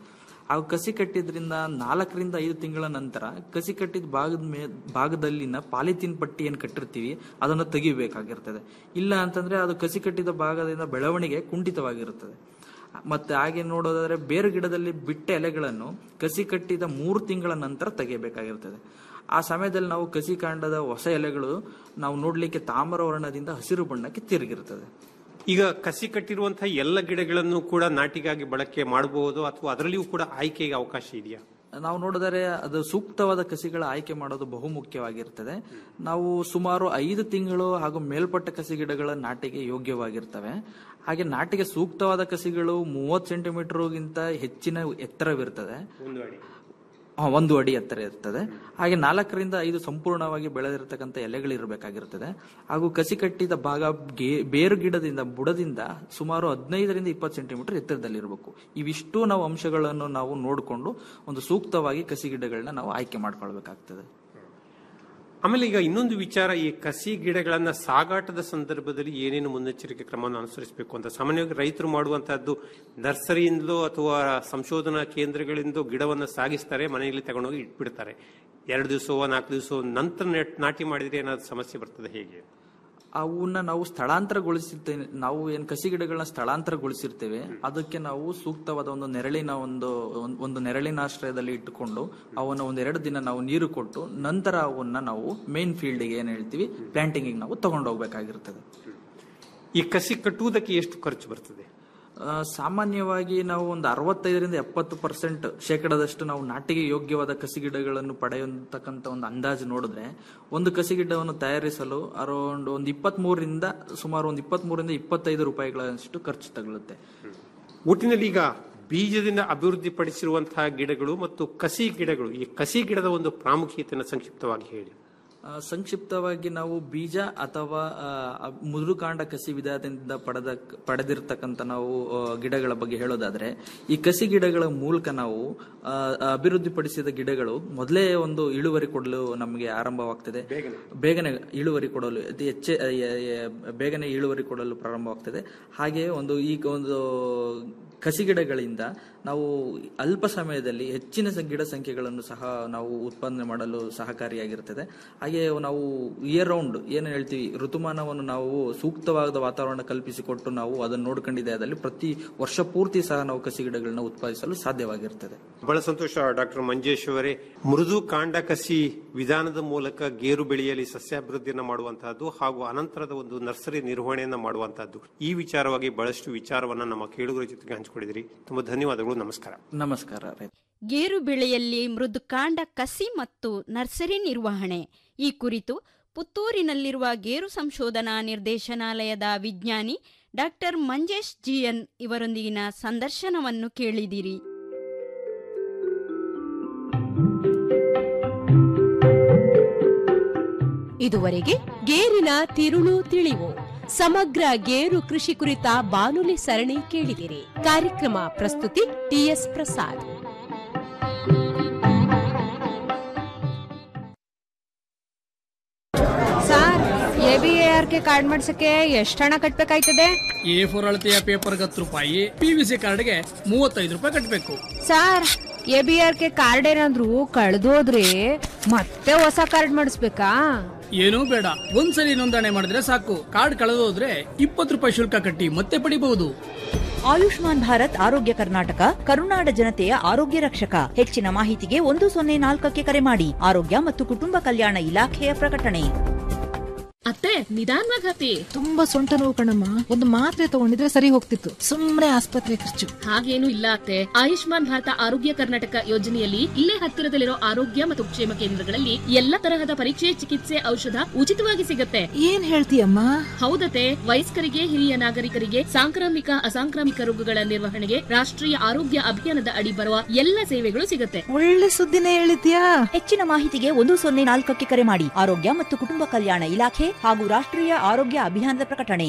ಆ ಕಸಿ ಕಟ್ಟಿದ್ರಿಂದ ನಾಲ್ಕರಿಂದ ಐದು ತಿಂಗಳ ನಂತರ ಕಸಿ ಕಟ್ಟಿದ ಭಾಗದ ಮೇ ಭಾಗದಲ್ಲಿನ ಪಾಲಿಥೀನ್ ಪಟ್ಟಿ ಏನು ಕಟ್ಟಿರ್ತೀವಿ ಅದನ್ನು ತೆಗಿಬೇಕಾಗಿರ್ತದೆ ಇಲ್ಲ ಅಂತಂದ್ರೆ ಅದು ಕಸಿ ಕಟ್ಟಿದ ಭಾಗದಿಂದ ಬೆಳವಣಿಗೆ ಕುಂಠಿತವಾಗಿರುತ್ತದೆ ಮತ್ತೆ ಹಾಗೆ ನೋಡೋದಾದ್ರೆ ಬೇರು ಗಿಡದಲ್ಲಿ ಬಿಟ್ಟ ಎಲೆಗಳನ್ನು ಕಸಿ ಕಟ್ಟಿದ ಮೂರು ತಿಂಗಳ ನಂತರ ತೆಗೆಯಬೇಕಾಗಿರ್ತದೆ ಆ ಸಮಯದಲ್ಲಿ ನಾವು ಕಸಿ ಕಾಂಡದ ಹೊಸ ಎಲೆಗಳು ನಾವು ನೋಡ್ಲಿಕ್ಕೆ ತಾಮ್ರ ವರ್ಣದಿಂದ ಹಸಿರು ಬಣ್ಣಕ್ಕೆ ತಿರುಗಿರ್ತದೆ ಈಗ ಕಸಿ ಕಟ್ಟಿರುವಂತಹ ಎಲ್ಲ ಗಿಡಗಳನ್ನು ಕೂಡ ನಾಟಿಗಾಗಿ ಬಳಕೆ ಮಾಡಬಹುದು ಅಥವಾ ಅದರಲ್ಲಿಯೂ ಕೂಡ ಆಯ್ಕೆಗೆ ಅವಕಾಶ ಇದೆಯಾ ನಾವು ನೋಡಿದರೆ ಅದು ಸೂಕ್ತವಾದ ಕಸಿಗಳ ಆಯ್ಕೆ ಮಾಡೋದು ಬಹು ಮುಖ್ಯವಾಗಿರ್ತದೆ ನಾವು ಸುಮಾರು ಐದು ತಿಂಗಳು ಹಾಗೂ ಮೇಲ್ಪಟ್ಟ ಕಸಿ ಗಿಡಗಳ ನಾಟಿಗೆ ಯೋಗ್ಯವಾಗಿರ್ತವೆ ಹಾಗೆ ನಾಟಿಗೆ ಸೂಕ್ತವಾದ ಕಸಿಗಳು ಮೂವತ್ತು ಸೆಂಟಿಮೀಟರ್ಗಿಂತ ಹೆಚ್ಚಿನ ಎತ್ತರವಿರ್ತದೆ ಒಂದು ಅಡಿ ಆ, ಒಂದು ಅಡಿ ಎತ್ತರ ಇರ್ತದೆ ಹಾಗೆ ನಾಲ್ಕರಿಂದ ಐದು ಸಂಪೂರ್ಣವಾಗಿ ಬೆಳೆದಿರತಕ್ಕಂಥ ಎಲೆಗಳಿರಬೇಕಾಗಿರ್ತದೆ ಹಾಗೂ ಕಸಿ ಕಟ್ಟಿದ ಭಾಗ ಗೆ- ಬೇರು ಗಿಡದಿಂದ ಬುಡದಿಂದ ಸುಮಾರು ಹದಿನೈದರಿಂದ ಇಪ್ಪತ್ತು ಸೆಂಟಿಮೀಟರ್ ಎತ್ತರದಲ್ಲಿರಬೇಕು ಇವಿಷ್ಟು ನಾವು ಅಂಶಗಳನ್ನು ನಾವು ನೋಡಿಕೊಂಡು ಒಂದು ಸೂಕ್ತವಾಗಿ ಕಸಿ ಗಿಡಗಳನ್ನ ನಾವು ಆಯ್ಕೆ ಮಾಡ್ಕೊಳ್ಬೇಕಾಗ್ತದೆ ಆಮೇಲೆ ಈಗ ಇನ್ನೊಂದು ವಿಚಾರ ಈ ಕಸಿ ಗಿಡಗಳನ್ನ ಸಾಗಾಟದ ಸಂದರ್ಭದಲ್ಲಿ ಏನೇನು ಮುನ್ನೆಚ್ಚರಿಕೆ ಕ್ರಮವನ್ನು ಅನುಸರಿಸಬೇಕು ಅಂತ ಸಾಮಾನ್ಯವಾಗಿ ರೈತರು ಮಾಡುವಂತಹದ್ದು ನರ್ಸರಿಯಿಂದಲೋ ಅಥವಾ ಸಂಶೋಧನಾ ಕೇಂದ್ರಗಳಿಂದ ಗಿಡವನ್ನು ಸಾಗಿಸ್ತಾರೆ ಮನೆಯಲ್ಲಿ ತಗೊಂಡೋಗಿ ಇಟ್ಬಿಡ್ತಾರೆ ಎರಡು ದಿವಸವೋ ನಾಲ್ಕು ದಿವಸ ನಂತರ ನೆಟ್- ನಾಟಿ ಮಾಡಿದ್ರೆ ಏನಾದ್ರು ಸಮಸ್ಯೆ ಬರ್ತದೆ ಹೇಗೆ ಅವನ್ನ ನಾವು ಸ್ಥಳಾಂತರಗೊಳಿಸಿರ್ತೇವೆ ನಾವು ಏನ್ ಕಸಿ ಗಿಡಗಳನ್ನ ಸ್ಥಳಾಂತರಗೊಳಿಸಿರ್ತೇವೆ ಅದಕ್ಕೆ ನಾವು ಸೂಕ್ತವಾದ ಒಂದು ನೆರಳಿನ ಒಂದು ಒಂದ್- ಒಂದು ನೆರಳಿನ ಆಶ್ರಯದಲ್ಲಿ ಇಟ್ಟುಕೊಂಡು ಅವನ್ನ ಒಂದೆರಡು ದಿನ ನಾವು ನೀರು ಕೊಟ್ಟು ನಂತರ ಅವನ್ನ ನಾವು ಮೇನ್ ಫೀಲ್ಡ್ಗೆ ಏನ್ ಹೇಳ್ತೀವಿ ಪ್ಲಾಂಟಿಂಗ್ ನಾವು ತಗೊಂಡು ಹೋಗ್ಬೇಕಾಗಿರ್ತದೆ ಈ ಕಸಿ ಕಟ್ಟುವುದಕ್ಕೆ ಎಷ್ಟು ಖರ್ಚು ಬರ್ತದೆ ಆ, ಸಾಮಾನ್ಯವಾಗಿ ನಾವು ಒಂದು ಅರವತ್ತೈದರಿಂದ ಎಪ್ಪತ್ತು ಪರ್ಸೆಂಟ್ ಶೇಕಡದಷ್ಟು ನಾವು ನಾಟಿಗೆ ಯೋಗ್ಯವಾದ ಕಸಿ ಗಿಡಗಳನ್ನು ಪಡೆಯತಕ್ಕಂತ ಒಂದು ಅಂದಾಜು ನೋಡಿದ್ರೆ ಒಂದು ಕಸಿ ಗಿಡವನ್ನು ತಯಾರಿಸಲು ಅರೌಂಡ್ ಒಂದು ಇಪ್ಪತ್ತ್ ಮೂರರಿಂದ ಸುಮಾರು ಒಂದು ಇಪ್ಪತ್ತ್ ಮೂರರಿಂದ ಇಪ್ಪತ್ತೈದು ರೂಪಾಯಿಗಳಷ್ಟು ಖರ್ಚು ತಗಲುತ್ತೆ ಒಟ್ಟಿನಲ್ಲಿ ಈಗ ಬೀಜದಿಂದ ಅಭಿವೃದ್ಧಿಪಡಿಸಿರುವಂತಹ ಗಿಡಗಳು ಮತ್ತು ಕಸಿ ಗಿಡಗಳು ಈ ಕಸಿ ಗಿಡದ ಒಂದು ಪ್ರಾಮುಖ್ಯತೆಯನ್ನು ಸಂಕ್ಷಿಪ್ತವಾಗಿ ಹೇಳಿ ಆ, ಸಂಕ್ಷಿಪ್ತವಾಗಿ ನಾವು ಬೀಜ ಅಥವಾ ಆ, ಮೃದುಕಾಂಡ ಕಸಿ ವಿಧಾನದಿಂದ ಪಡೆದ ಪಡೆದಿರ್ತಕ್ಕಂಥ ನಾವು ಆ, ಗಿಡಗಳ ಬಗ್ಗೆ ಹೇಳೋದಾದ್ರೆ ಈ ಕಸಿ ಗಿಡಗಳ ಮೂಲಕ ನಾವು ಆ, ಅಭಿವೃದ್ಧಿಪಡಿಸಿದ ಗಿಡಗಳು ಮೊದಲೇ ಒಂದು ಇಳುವರಿ ಕೊಡಲು ನಮಗೆ ಆರಂಭವಾಗ್ತದೆ ಬೇಗನೆ ಇಳುವರಿ ಕೊಡಲು ಅತಿ ಹೆಚ್ಚೆ ಎ- ಎ- ಬೇಗನೆ ಇಳುವರಿ ಕೊಡಲು ಪ್ರಾರಂಭವಾಗ್ತದೆ ಹಾಗೆ ಒಂದು ಈಗ ಒಂದು ಕಸಿ ಗಿಡಗಳಿಂದ ನಾವು ಅಲ್ಪ ಸಮಯದಲ್ಲಿ ಹೆಚ್ಚಿನ ಸ- ಗಿಡ ಸಂಖ್ಯೆಗಳನ್ನು ಸಹ ನಾವು ಉತ್ಪಾದನೆ ಮಾಡಲು ಸಹಕಾರಿಯಾಗಿರ್ತದೆ ಹಾಗೆ ನಾವು ಇಯರ್ ರೌಂಡ್ ಏನು ಹೇಳ್ತೀವಿ ಋತುಮಾನವನ್ನು ನಾವು ಸೂಕ್ತವಾದ ವಾತಾವರಣ ಕಲ್ಪಿಸಿಕೊಟ್ಟು ನಾವು ಅದನ್ನು ನೋಡ್ಕೊಂಡಿದ್ದೆ ಅದಲ್ಲಿ ಪ್ರತಿ ವರ್ಷ ಪೂರ್ತಿ ಸಹ ನಾವು ಕಸಿ ಗಿಡಗಳನ್ನ ಉತ್ಪಾದಿಸಲು ಸಾಧ್ಯವಾಗಿರ್ತದೆ ಬಹಳ ಸಂತೋಷ ಡಾಕ್ಟರ್ ಮಂಜೇಶ್ ಅವರೇ ಮೃದು ಕಾಂಡ ಕಸಿ ವಿಧಾನದ ಮೂಲಕ ಗೇರು ಬೆಳೆಯಲ್ಲಿ ಸಸ್ಯಾಭಿವೃದ್ಧಿಯನ್ನು ಮಾಡುವಂತಹದ್ದು ಹಾಗೂ ಅನಂತರದ ಒಂದು ನರ್ಸರಿ ನಿರ್ವಹಣೆಯನ್ನ ಮಾಡುವಂತಹದ್ದು ಈ ವಿಚಾರವಾಗಿ ಬಹಳಷ್ಟು ವಿಚಾರವನ್ನ ನಮ್ಮ ಕೇಳುಗರ ಜೊತೆಗೆ ಹಂಚಿಕೊಂಡಿದ್ರಿ ತುಂಬಾ ಧನ್ಯವಾದಗಳು ನಮಸ್ಕಾರ ನಮಸ್ಕಾರ ಗೇರು ಬೆಳೆಯಲ್ಲಿ ಮೃದುಕಾಂಡ ಕಸಿ ಮತ್ತು ನರ್ಸರಿ ನಿರ್ವಹಣೆ ಈ ಕುರಿತು ಪುತ್ತೂರಿನಲ್ಲಿರುವ ಗೇರು ಸಂಶೋಧನಾ ನಿರ್ದೇಶನಾಲಯದ ವಿಜ್ಞಾನಿ ಡಾಕ್ಟರ್ ಮಂಜೇಶ್ ಜಿಎನ್ ಇವರೊಂದಿಗಿನ ಸಂದರ್ಶನವನ್ನು ಕೇಳಿದಿರಿ ಇದುವರೆಗೆ ಗೇರಿನ ತಿರುಳು ತಿಳಿವು ಸಮಗ್ರ ಗೇರು ಕೃಷಿ ಕುರಿತ ಬಾನುಲಿ ಸರಣಿ ಕೇಳಿದಿರಿ ಕಾರ್ಯಕ್ರಮ ಪ್ರಸ್ತುತಿ T S Prasad sir A B A R K card ಮಾಡ್ಸಕ್ಕೆ ಎಷ್ಟು ಹಣ ಕಟ್ಬೇಕಾಯ್ತದೆ ಎ ಫೋರ್ ಅಳತೆಯ ಪೇಪರ್ಗೆ ಹತ್ತು ರೂಪಾಯಿ ಪಿ ವಿ ಸಿ ಕಾರ್ಡ್ಗೆ ಮೂವತ್ತೈದು ರೂಪಾಯಿ ಕಟ್ಟಬೇಕು sir A B R K card ಏನಾದ್ರು ಕಳೆದೋದ್ರೆ ಮತ್ತೆ ಹೊಸ ಕಾರ್ಡ್ ಮಾಡಿಸ್ಬೇಕಾ ಏನೂ ಬೇಡ ಒಂದ್ಸಲಿ ನೋಂದಣಿ ಮಾಡಿದ್ರೆ ಸಾಕು ಕಾರ್ಡ್ ಕಳೆದೋದ್ರೆ ಇಪ್ಪತ್ತು ರೂಪಾಯಿ ಶುಲ್ಕ ಕಟ್ಟಿ ಮತ್ತೆ ಪಡಿಬಹುದು ಆಯುಷ್ಮಾನ್ ಭಾರತ್ ಆರೋಗ್ಯ ಕರ್ನಾಟಕ ಕರುನಾಡ ಜನತೆಯ ಆರೋಗ್ಯ ರಕ್ಷಕ ಹೆಚ್ಚಿನ ಮಾಹಿತಿಗೆ ಒಂದು ಸೊನ್ನೆ ನಾಲ್ಕಕ್ಕೆ ಕರೆ ಮಾಡಿ ಆರೋಗ್ಯ ಮತ್ತು ಕುಟುಂಬ ಕಲ್ಯಾಣ ಇಲಾಖೆಯ ಪ್ರಕಟಣೆ ಅತ್ತೆ ನಿಧಾನವಾಗಿ ಹತ್ತಿ ತುಂಬಾ ಸೊಂಟ ನೋವು ಕಣಮ್ಮ ಒಂದು ಮಾತ್ರೆ ತಗೊಂಡಿದ್ರೆ ಸರಿ ಹೋಗ್ತಿತ್ತು ಸುಮ್ನೆ ಆಸ್ಪತ್ರೆ ಖರ್ಚು ಹಾಗೇನು ಇಲ್ಲ ಅತ್ತೆ ಆಯುಷ್ಮಾನ್ ಭಾರತ ಆರೋಗ್ಯ ಕರ್ನಾಟಕ ಯೋಜನೆಯಲ್ಲಿ ಇಲ್ಲೇ ಹತ್ತಿರದಲ್ಲಿರೋ ಆರೋಗ್ಯ ಮತ್ತು ಕ್ಷೇಮ ಕೇಂದ್ರಗಳಲ್ಲಿ ಎಲ್ಲ ತರಹದ ಪರೀಕ್ಷೆ ಚಿಕಿತ್ಸೆ ಔಷಧ ಉಚಿತವಾಗಿ ಸಿಗತ್ತೆ ಏನ್ ಹೇಳ್ತೀಯಮ್ಮ ಹೌದತೆ ವಯಸ್ಕರಿಗೆ ಹಿರಿಯ ನಾಗರಿಕರಿಗೆ ಸಾಂಕ್ರಾಮಿಕ ಅಸಾಂಕ್ರಾಮಿಕ ರೋಗಗಳ ನಿರ್ವಹಣೆಗೆ ರಾಷ್ಟ್ರೀಯ ಆರೋಗ್ಯ ಅಭಿಯಾನದ ಅಡಿ ಬರುವ ಎಲ್ಲ ಸೇವೆಗಳು ಸಿಗತ್ತೆ ಒಳ್ಳೆ ಸುದ್ದಿನೇ ಹೇಳಿದ್ಯಾ ಹೆಚ್ಚಿನ ಮಾಹಿತಿಗೆ ಒಂದು ಸೊನ್ನೆ ನಾಲ್ಕಕ್ಕೆ ಕರೆ ಮಾಡಿ ಆರೋಗ್ಯ ಮತ್ತು ಕುಟುಂಬ ಕಲ್ಯಾಣ ಇಲಾಖೆ ಹಾಗೂ ರಾಷ್ಟ್ರೀಯ ಆರೋಗ್ಯ ಅಭಿಯಾನದ ಪ್ರಕಟಣೆ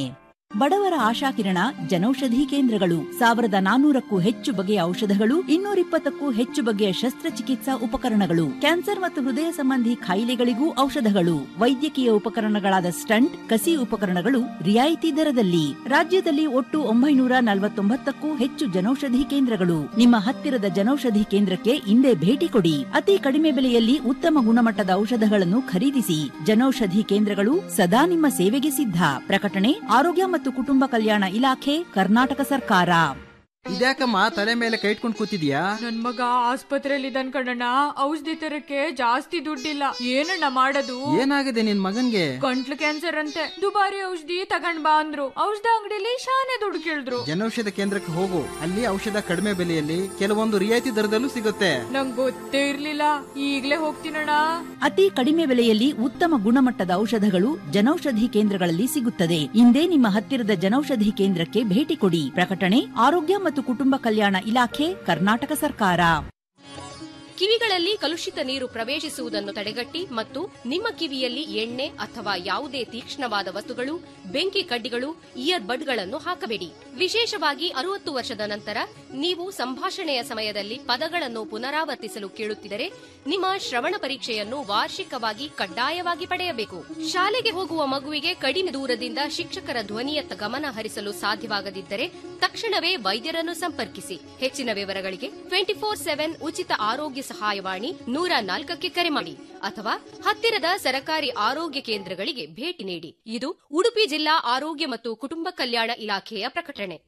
ಬಡವರ ಆಶಾಕಿರಣ ಜನೌಷಧಿ ಕೇಂದ್ರಗಳು ಸಾವಿರದ ನಾನೂರಕ್ಕೂ ಹೆಚ್ಚು ಬಗೆಯ ಔಷಧಗಳು ಇನ್ನೂರಿಪ್ಪತ್ತಕ್ಕೂ ಹೆಚ್ಚು ಬಗೆಯ ಶಸ್ತ್ರಚಿಕಿತ್ಸಾ ಉಪಕರಣಗಳು ಕ್ಯಾನ್ಸರ್ ಮತ್ತು ಹೃದಯ ಸಂಬಂಧಿ ಕಾಯಿಲೆಗಳಿಗೂ ಔಷಧಗಳು ವೈದ್ಯಕೀಯ ಉಪಕರಣಗಳಾದ ಸ್ಟಂಟ್ ಕಸಿ ಉಪಕರಣಗಳು ರಿಯಾಯಿತಿ ದರದಲ್ಲಿ ರಾಜ್ಯದಲ್ಲಿ ಒಟ್ಟು ಒಂಬೈನೂರ ನಲವತ್ತೊಂಬತ್ತಕ್ಕೂ ಹೆಚ್ಚು ಜನೌಷಧಿ ಕೇಂದ್ರಗಳು ನಿಮ್ಮ ಹತ್ತಿರದ ಜನೌಷಧಿ ಕೇಂದ್ರಕ್ಕೆ ಇಂದೇ ಭೇಟಿ ಕೊಡಿ ಅತಿ ಕಡಿಮೆ ಬೆಲೆಯಲ್ಲಿ ಉತ್ತಮ ಗುಣಮಟ್ಟದ ಔಷಧಗಳನ್ನು ಖರೀದಿಸಿ ಜನೌಷಧಿ ಕೇಂದ್ರಗಳು ಸದಾ ನಿಮ್ಮ ಸೇವೆಗೆ ಸಿದ್ಧ ಪ್ರಕಟಣೆ ಆರೋಗ್ಯ ಮತ್ತು ಕುಟುಂಬ ಕಲ್ಯಾಣ ಇಲಾಖೆ ಕರ್ನಾಟಕ ಸರ್ಕಾರ ಇದ್ಯಾಕಮ್ಮ ತಲೆ ಮೇಲೆ ಕೈ ಇಟ್ಕೊಂಡು ಕೂತಿದ್ಯಾ ನನ್ ಮಗ ಆಸ್ಪತ್ರೆಯಲ್ಲಿ ಇದ್ದಾನ್ ಕಣಣ್ಣ ಔಷಧಿ ತರಕ್ಕೆ ಜಾಸ್ತಿ ದುಡ್ಡಿಲ್ಲ ಏನಣ್ಣ ಮಾಡೋದು ಏನಾಗಿದೆ ನಿನ್ ಮಗನ್ಗೆ ಗಂಟ್ಲು ಕ್ಯಾನ್ಸರ್ ಅಂತೆ ದುಬಾರಿ ಔಷಧಿ ತಗೊಂಡ್ ಬಾ ಅಂದ್ರು ಔಷಧ ಅಂಗಡಿಲಿ ಶಾನೆ ದುಡ್ಡು ಕೇಳಿದ್ರು ಜನೌಷಧ ಕೇಂದ್ರಕ್ಕೆ ಹೋಗು ಅಲ್ಲಿ ಔಷಧ ಕಡಿಮೆ ಬೆಲೆಯಲ್ಲಿ ಕೆಲವೊಂದು ರಿಯಾಯಿತಿ ದರದಲ್ಲೂ ಸಿಗುತ್ತೆ ನಂಗ್ ಗೊತ್ತೇ ಇರ್ಲಿಲ್ಲ ಈಗ್ಲೇ ಹೋಗ್ತೀನಣ್ಣ ಅತಿ ಕಡಿಮೆ ಬೆಲೆಯಲ್ಲಿ ಉತ್ತಮ ಗುಣಮಟ್ಟದ ಔಷಧಗಳು ಜನೌಷಧಿ ಕೇಂದ್ರಗಳಲ್ಲಿ ಸಿಗುತ್ತದೆ ಇಂದೇ ನಿಮ್ಮ ಹತ್ತಿರದ ಜನೌಷಧಿ ಕೇಂದ್ರಕ್ಕೆ ಭೇಟಿ ಕೊಡಿ ಪ್ರಕಟಣೆ ಆರೋಗ್ಯ ಮತ್ತು ಕುಟುಂಬ ಕಲ್ಯಾಣ ಇಲಾಖೆ ಕರ್ನಾಟಕ ಸರ್ಕಾರ ಕಿವಿಗಳಲ್ಲಿ ಕಲುಷಿತ ನೀರು ಪ್ರವೇಶಿಸುವುದನ್ನು ತಡೆಗಟ್ಟಿ ಮತ್ತು ನಿಮ್ಮ ಕಿವಿಯಲ್ಲಿ ಎಣ್ಣೆ ಅಥವಾ ಯಾವುದೇ ತೀಕ್ಷ್ಣವಾದ ವಸ್ತುಗಳು ಬೆಂಕಿ ಕಡ್ಡಿಗಳು ಇಯರ್ ಬಡ್ಗಳನ್ನು ಹಾಕಬೇಡಿ ವಿಶೇಷವಾಗಿ ಅರುವತ್ತು ವರ್ಷದ ನಂತರ ನೀವು ಸಂಭಾಷಣೆಯ ಸಮಯದಲ್ಲಿ ಪದಗಳನ್ನು ಪುನರಾವರ್ತಿಸಲು ಕೇಳುತ್ತಿದ್ದರೆ ನಿಮ್ಮ ಶ್ರವಣ ಪರೀಕ್ಷೆಯನ್ನು ವಾರ್ಷಿಕವಾಗಿ ಕಡ್ಡಾಯವಾಗಿ ಪಡೆಯಬೇಕು ಶಾಲೆಗೆ ಹೋಗುವ ಮಗುವಿಗೆ ಕಡಿಮೆ ದೂರದಿಂದ ಶಿಕ್ಷಕರ ಧ್ವನಿಯತ್ತ ಗಮನ ಹರಿಸಲು ಸಾಧ್ಯವಾಗದಿದ್ದರೆ ತಕ್ಷಣವೇ ವೈದ್ಯರನ್ನು ಸಂಪರ್ಕಿಸಿ ಹೆಚ್ಚಿನ ವಿವರಗಳಿಗೆ ಟ್ವೆಂಟಿ ಫೋರ್ ಸೆವೆನ್ ಉಚಿತ ಆರೋಗ್ಯ ಸಹಾಯವಾಣಿ ನೂರ ನಾಲ್ಕಕ್ಕೆ ಕರೆ ಮಾಡಿ ಅಥವಾ ಹತ್ತಿರದ ಸರಕಾರಿ ಆರೋಗ್ಯ ಕೇಂದ್ರಗಳಿಗೆ ಭೇಟಿ ನೀಡಿ ಇದು ಉಡುಪಿ ಜಿಲ್ಲಾ ಆರೋಗ್ಯ ಮತ್ತು ಕುಟುಂಬ ಕಲ್ಯಾಣ ಇಲಾಖೆಯ ಪ್ರಕಟಣೆ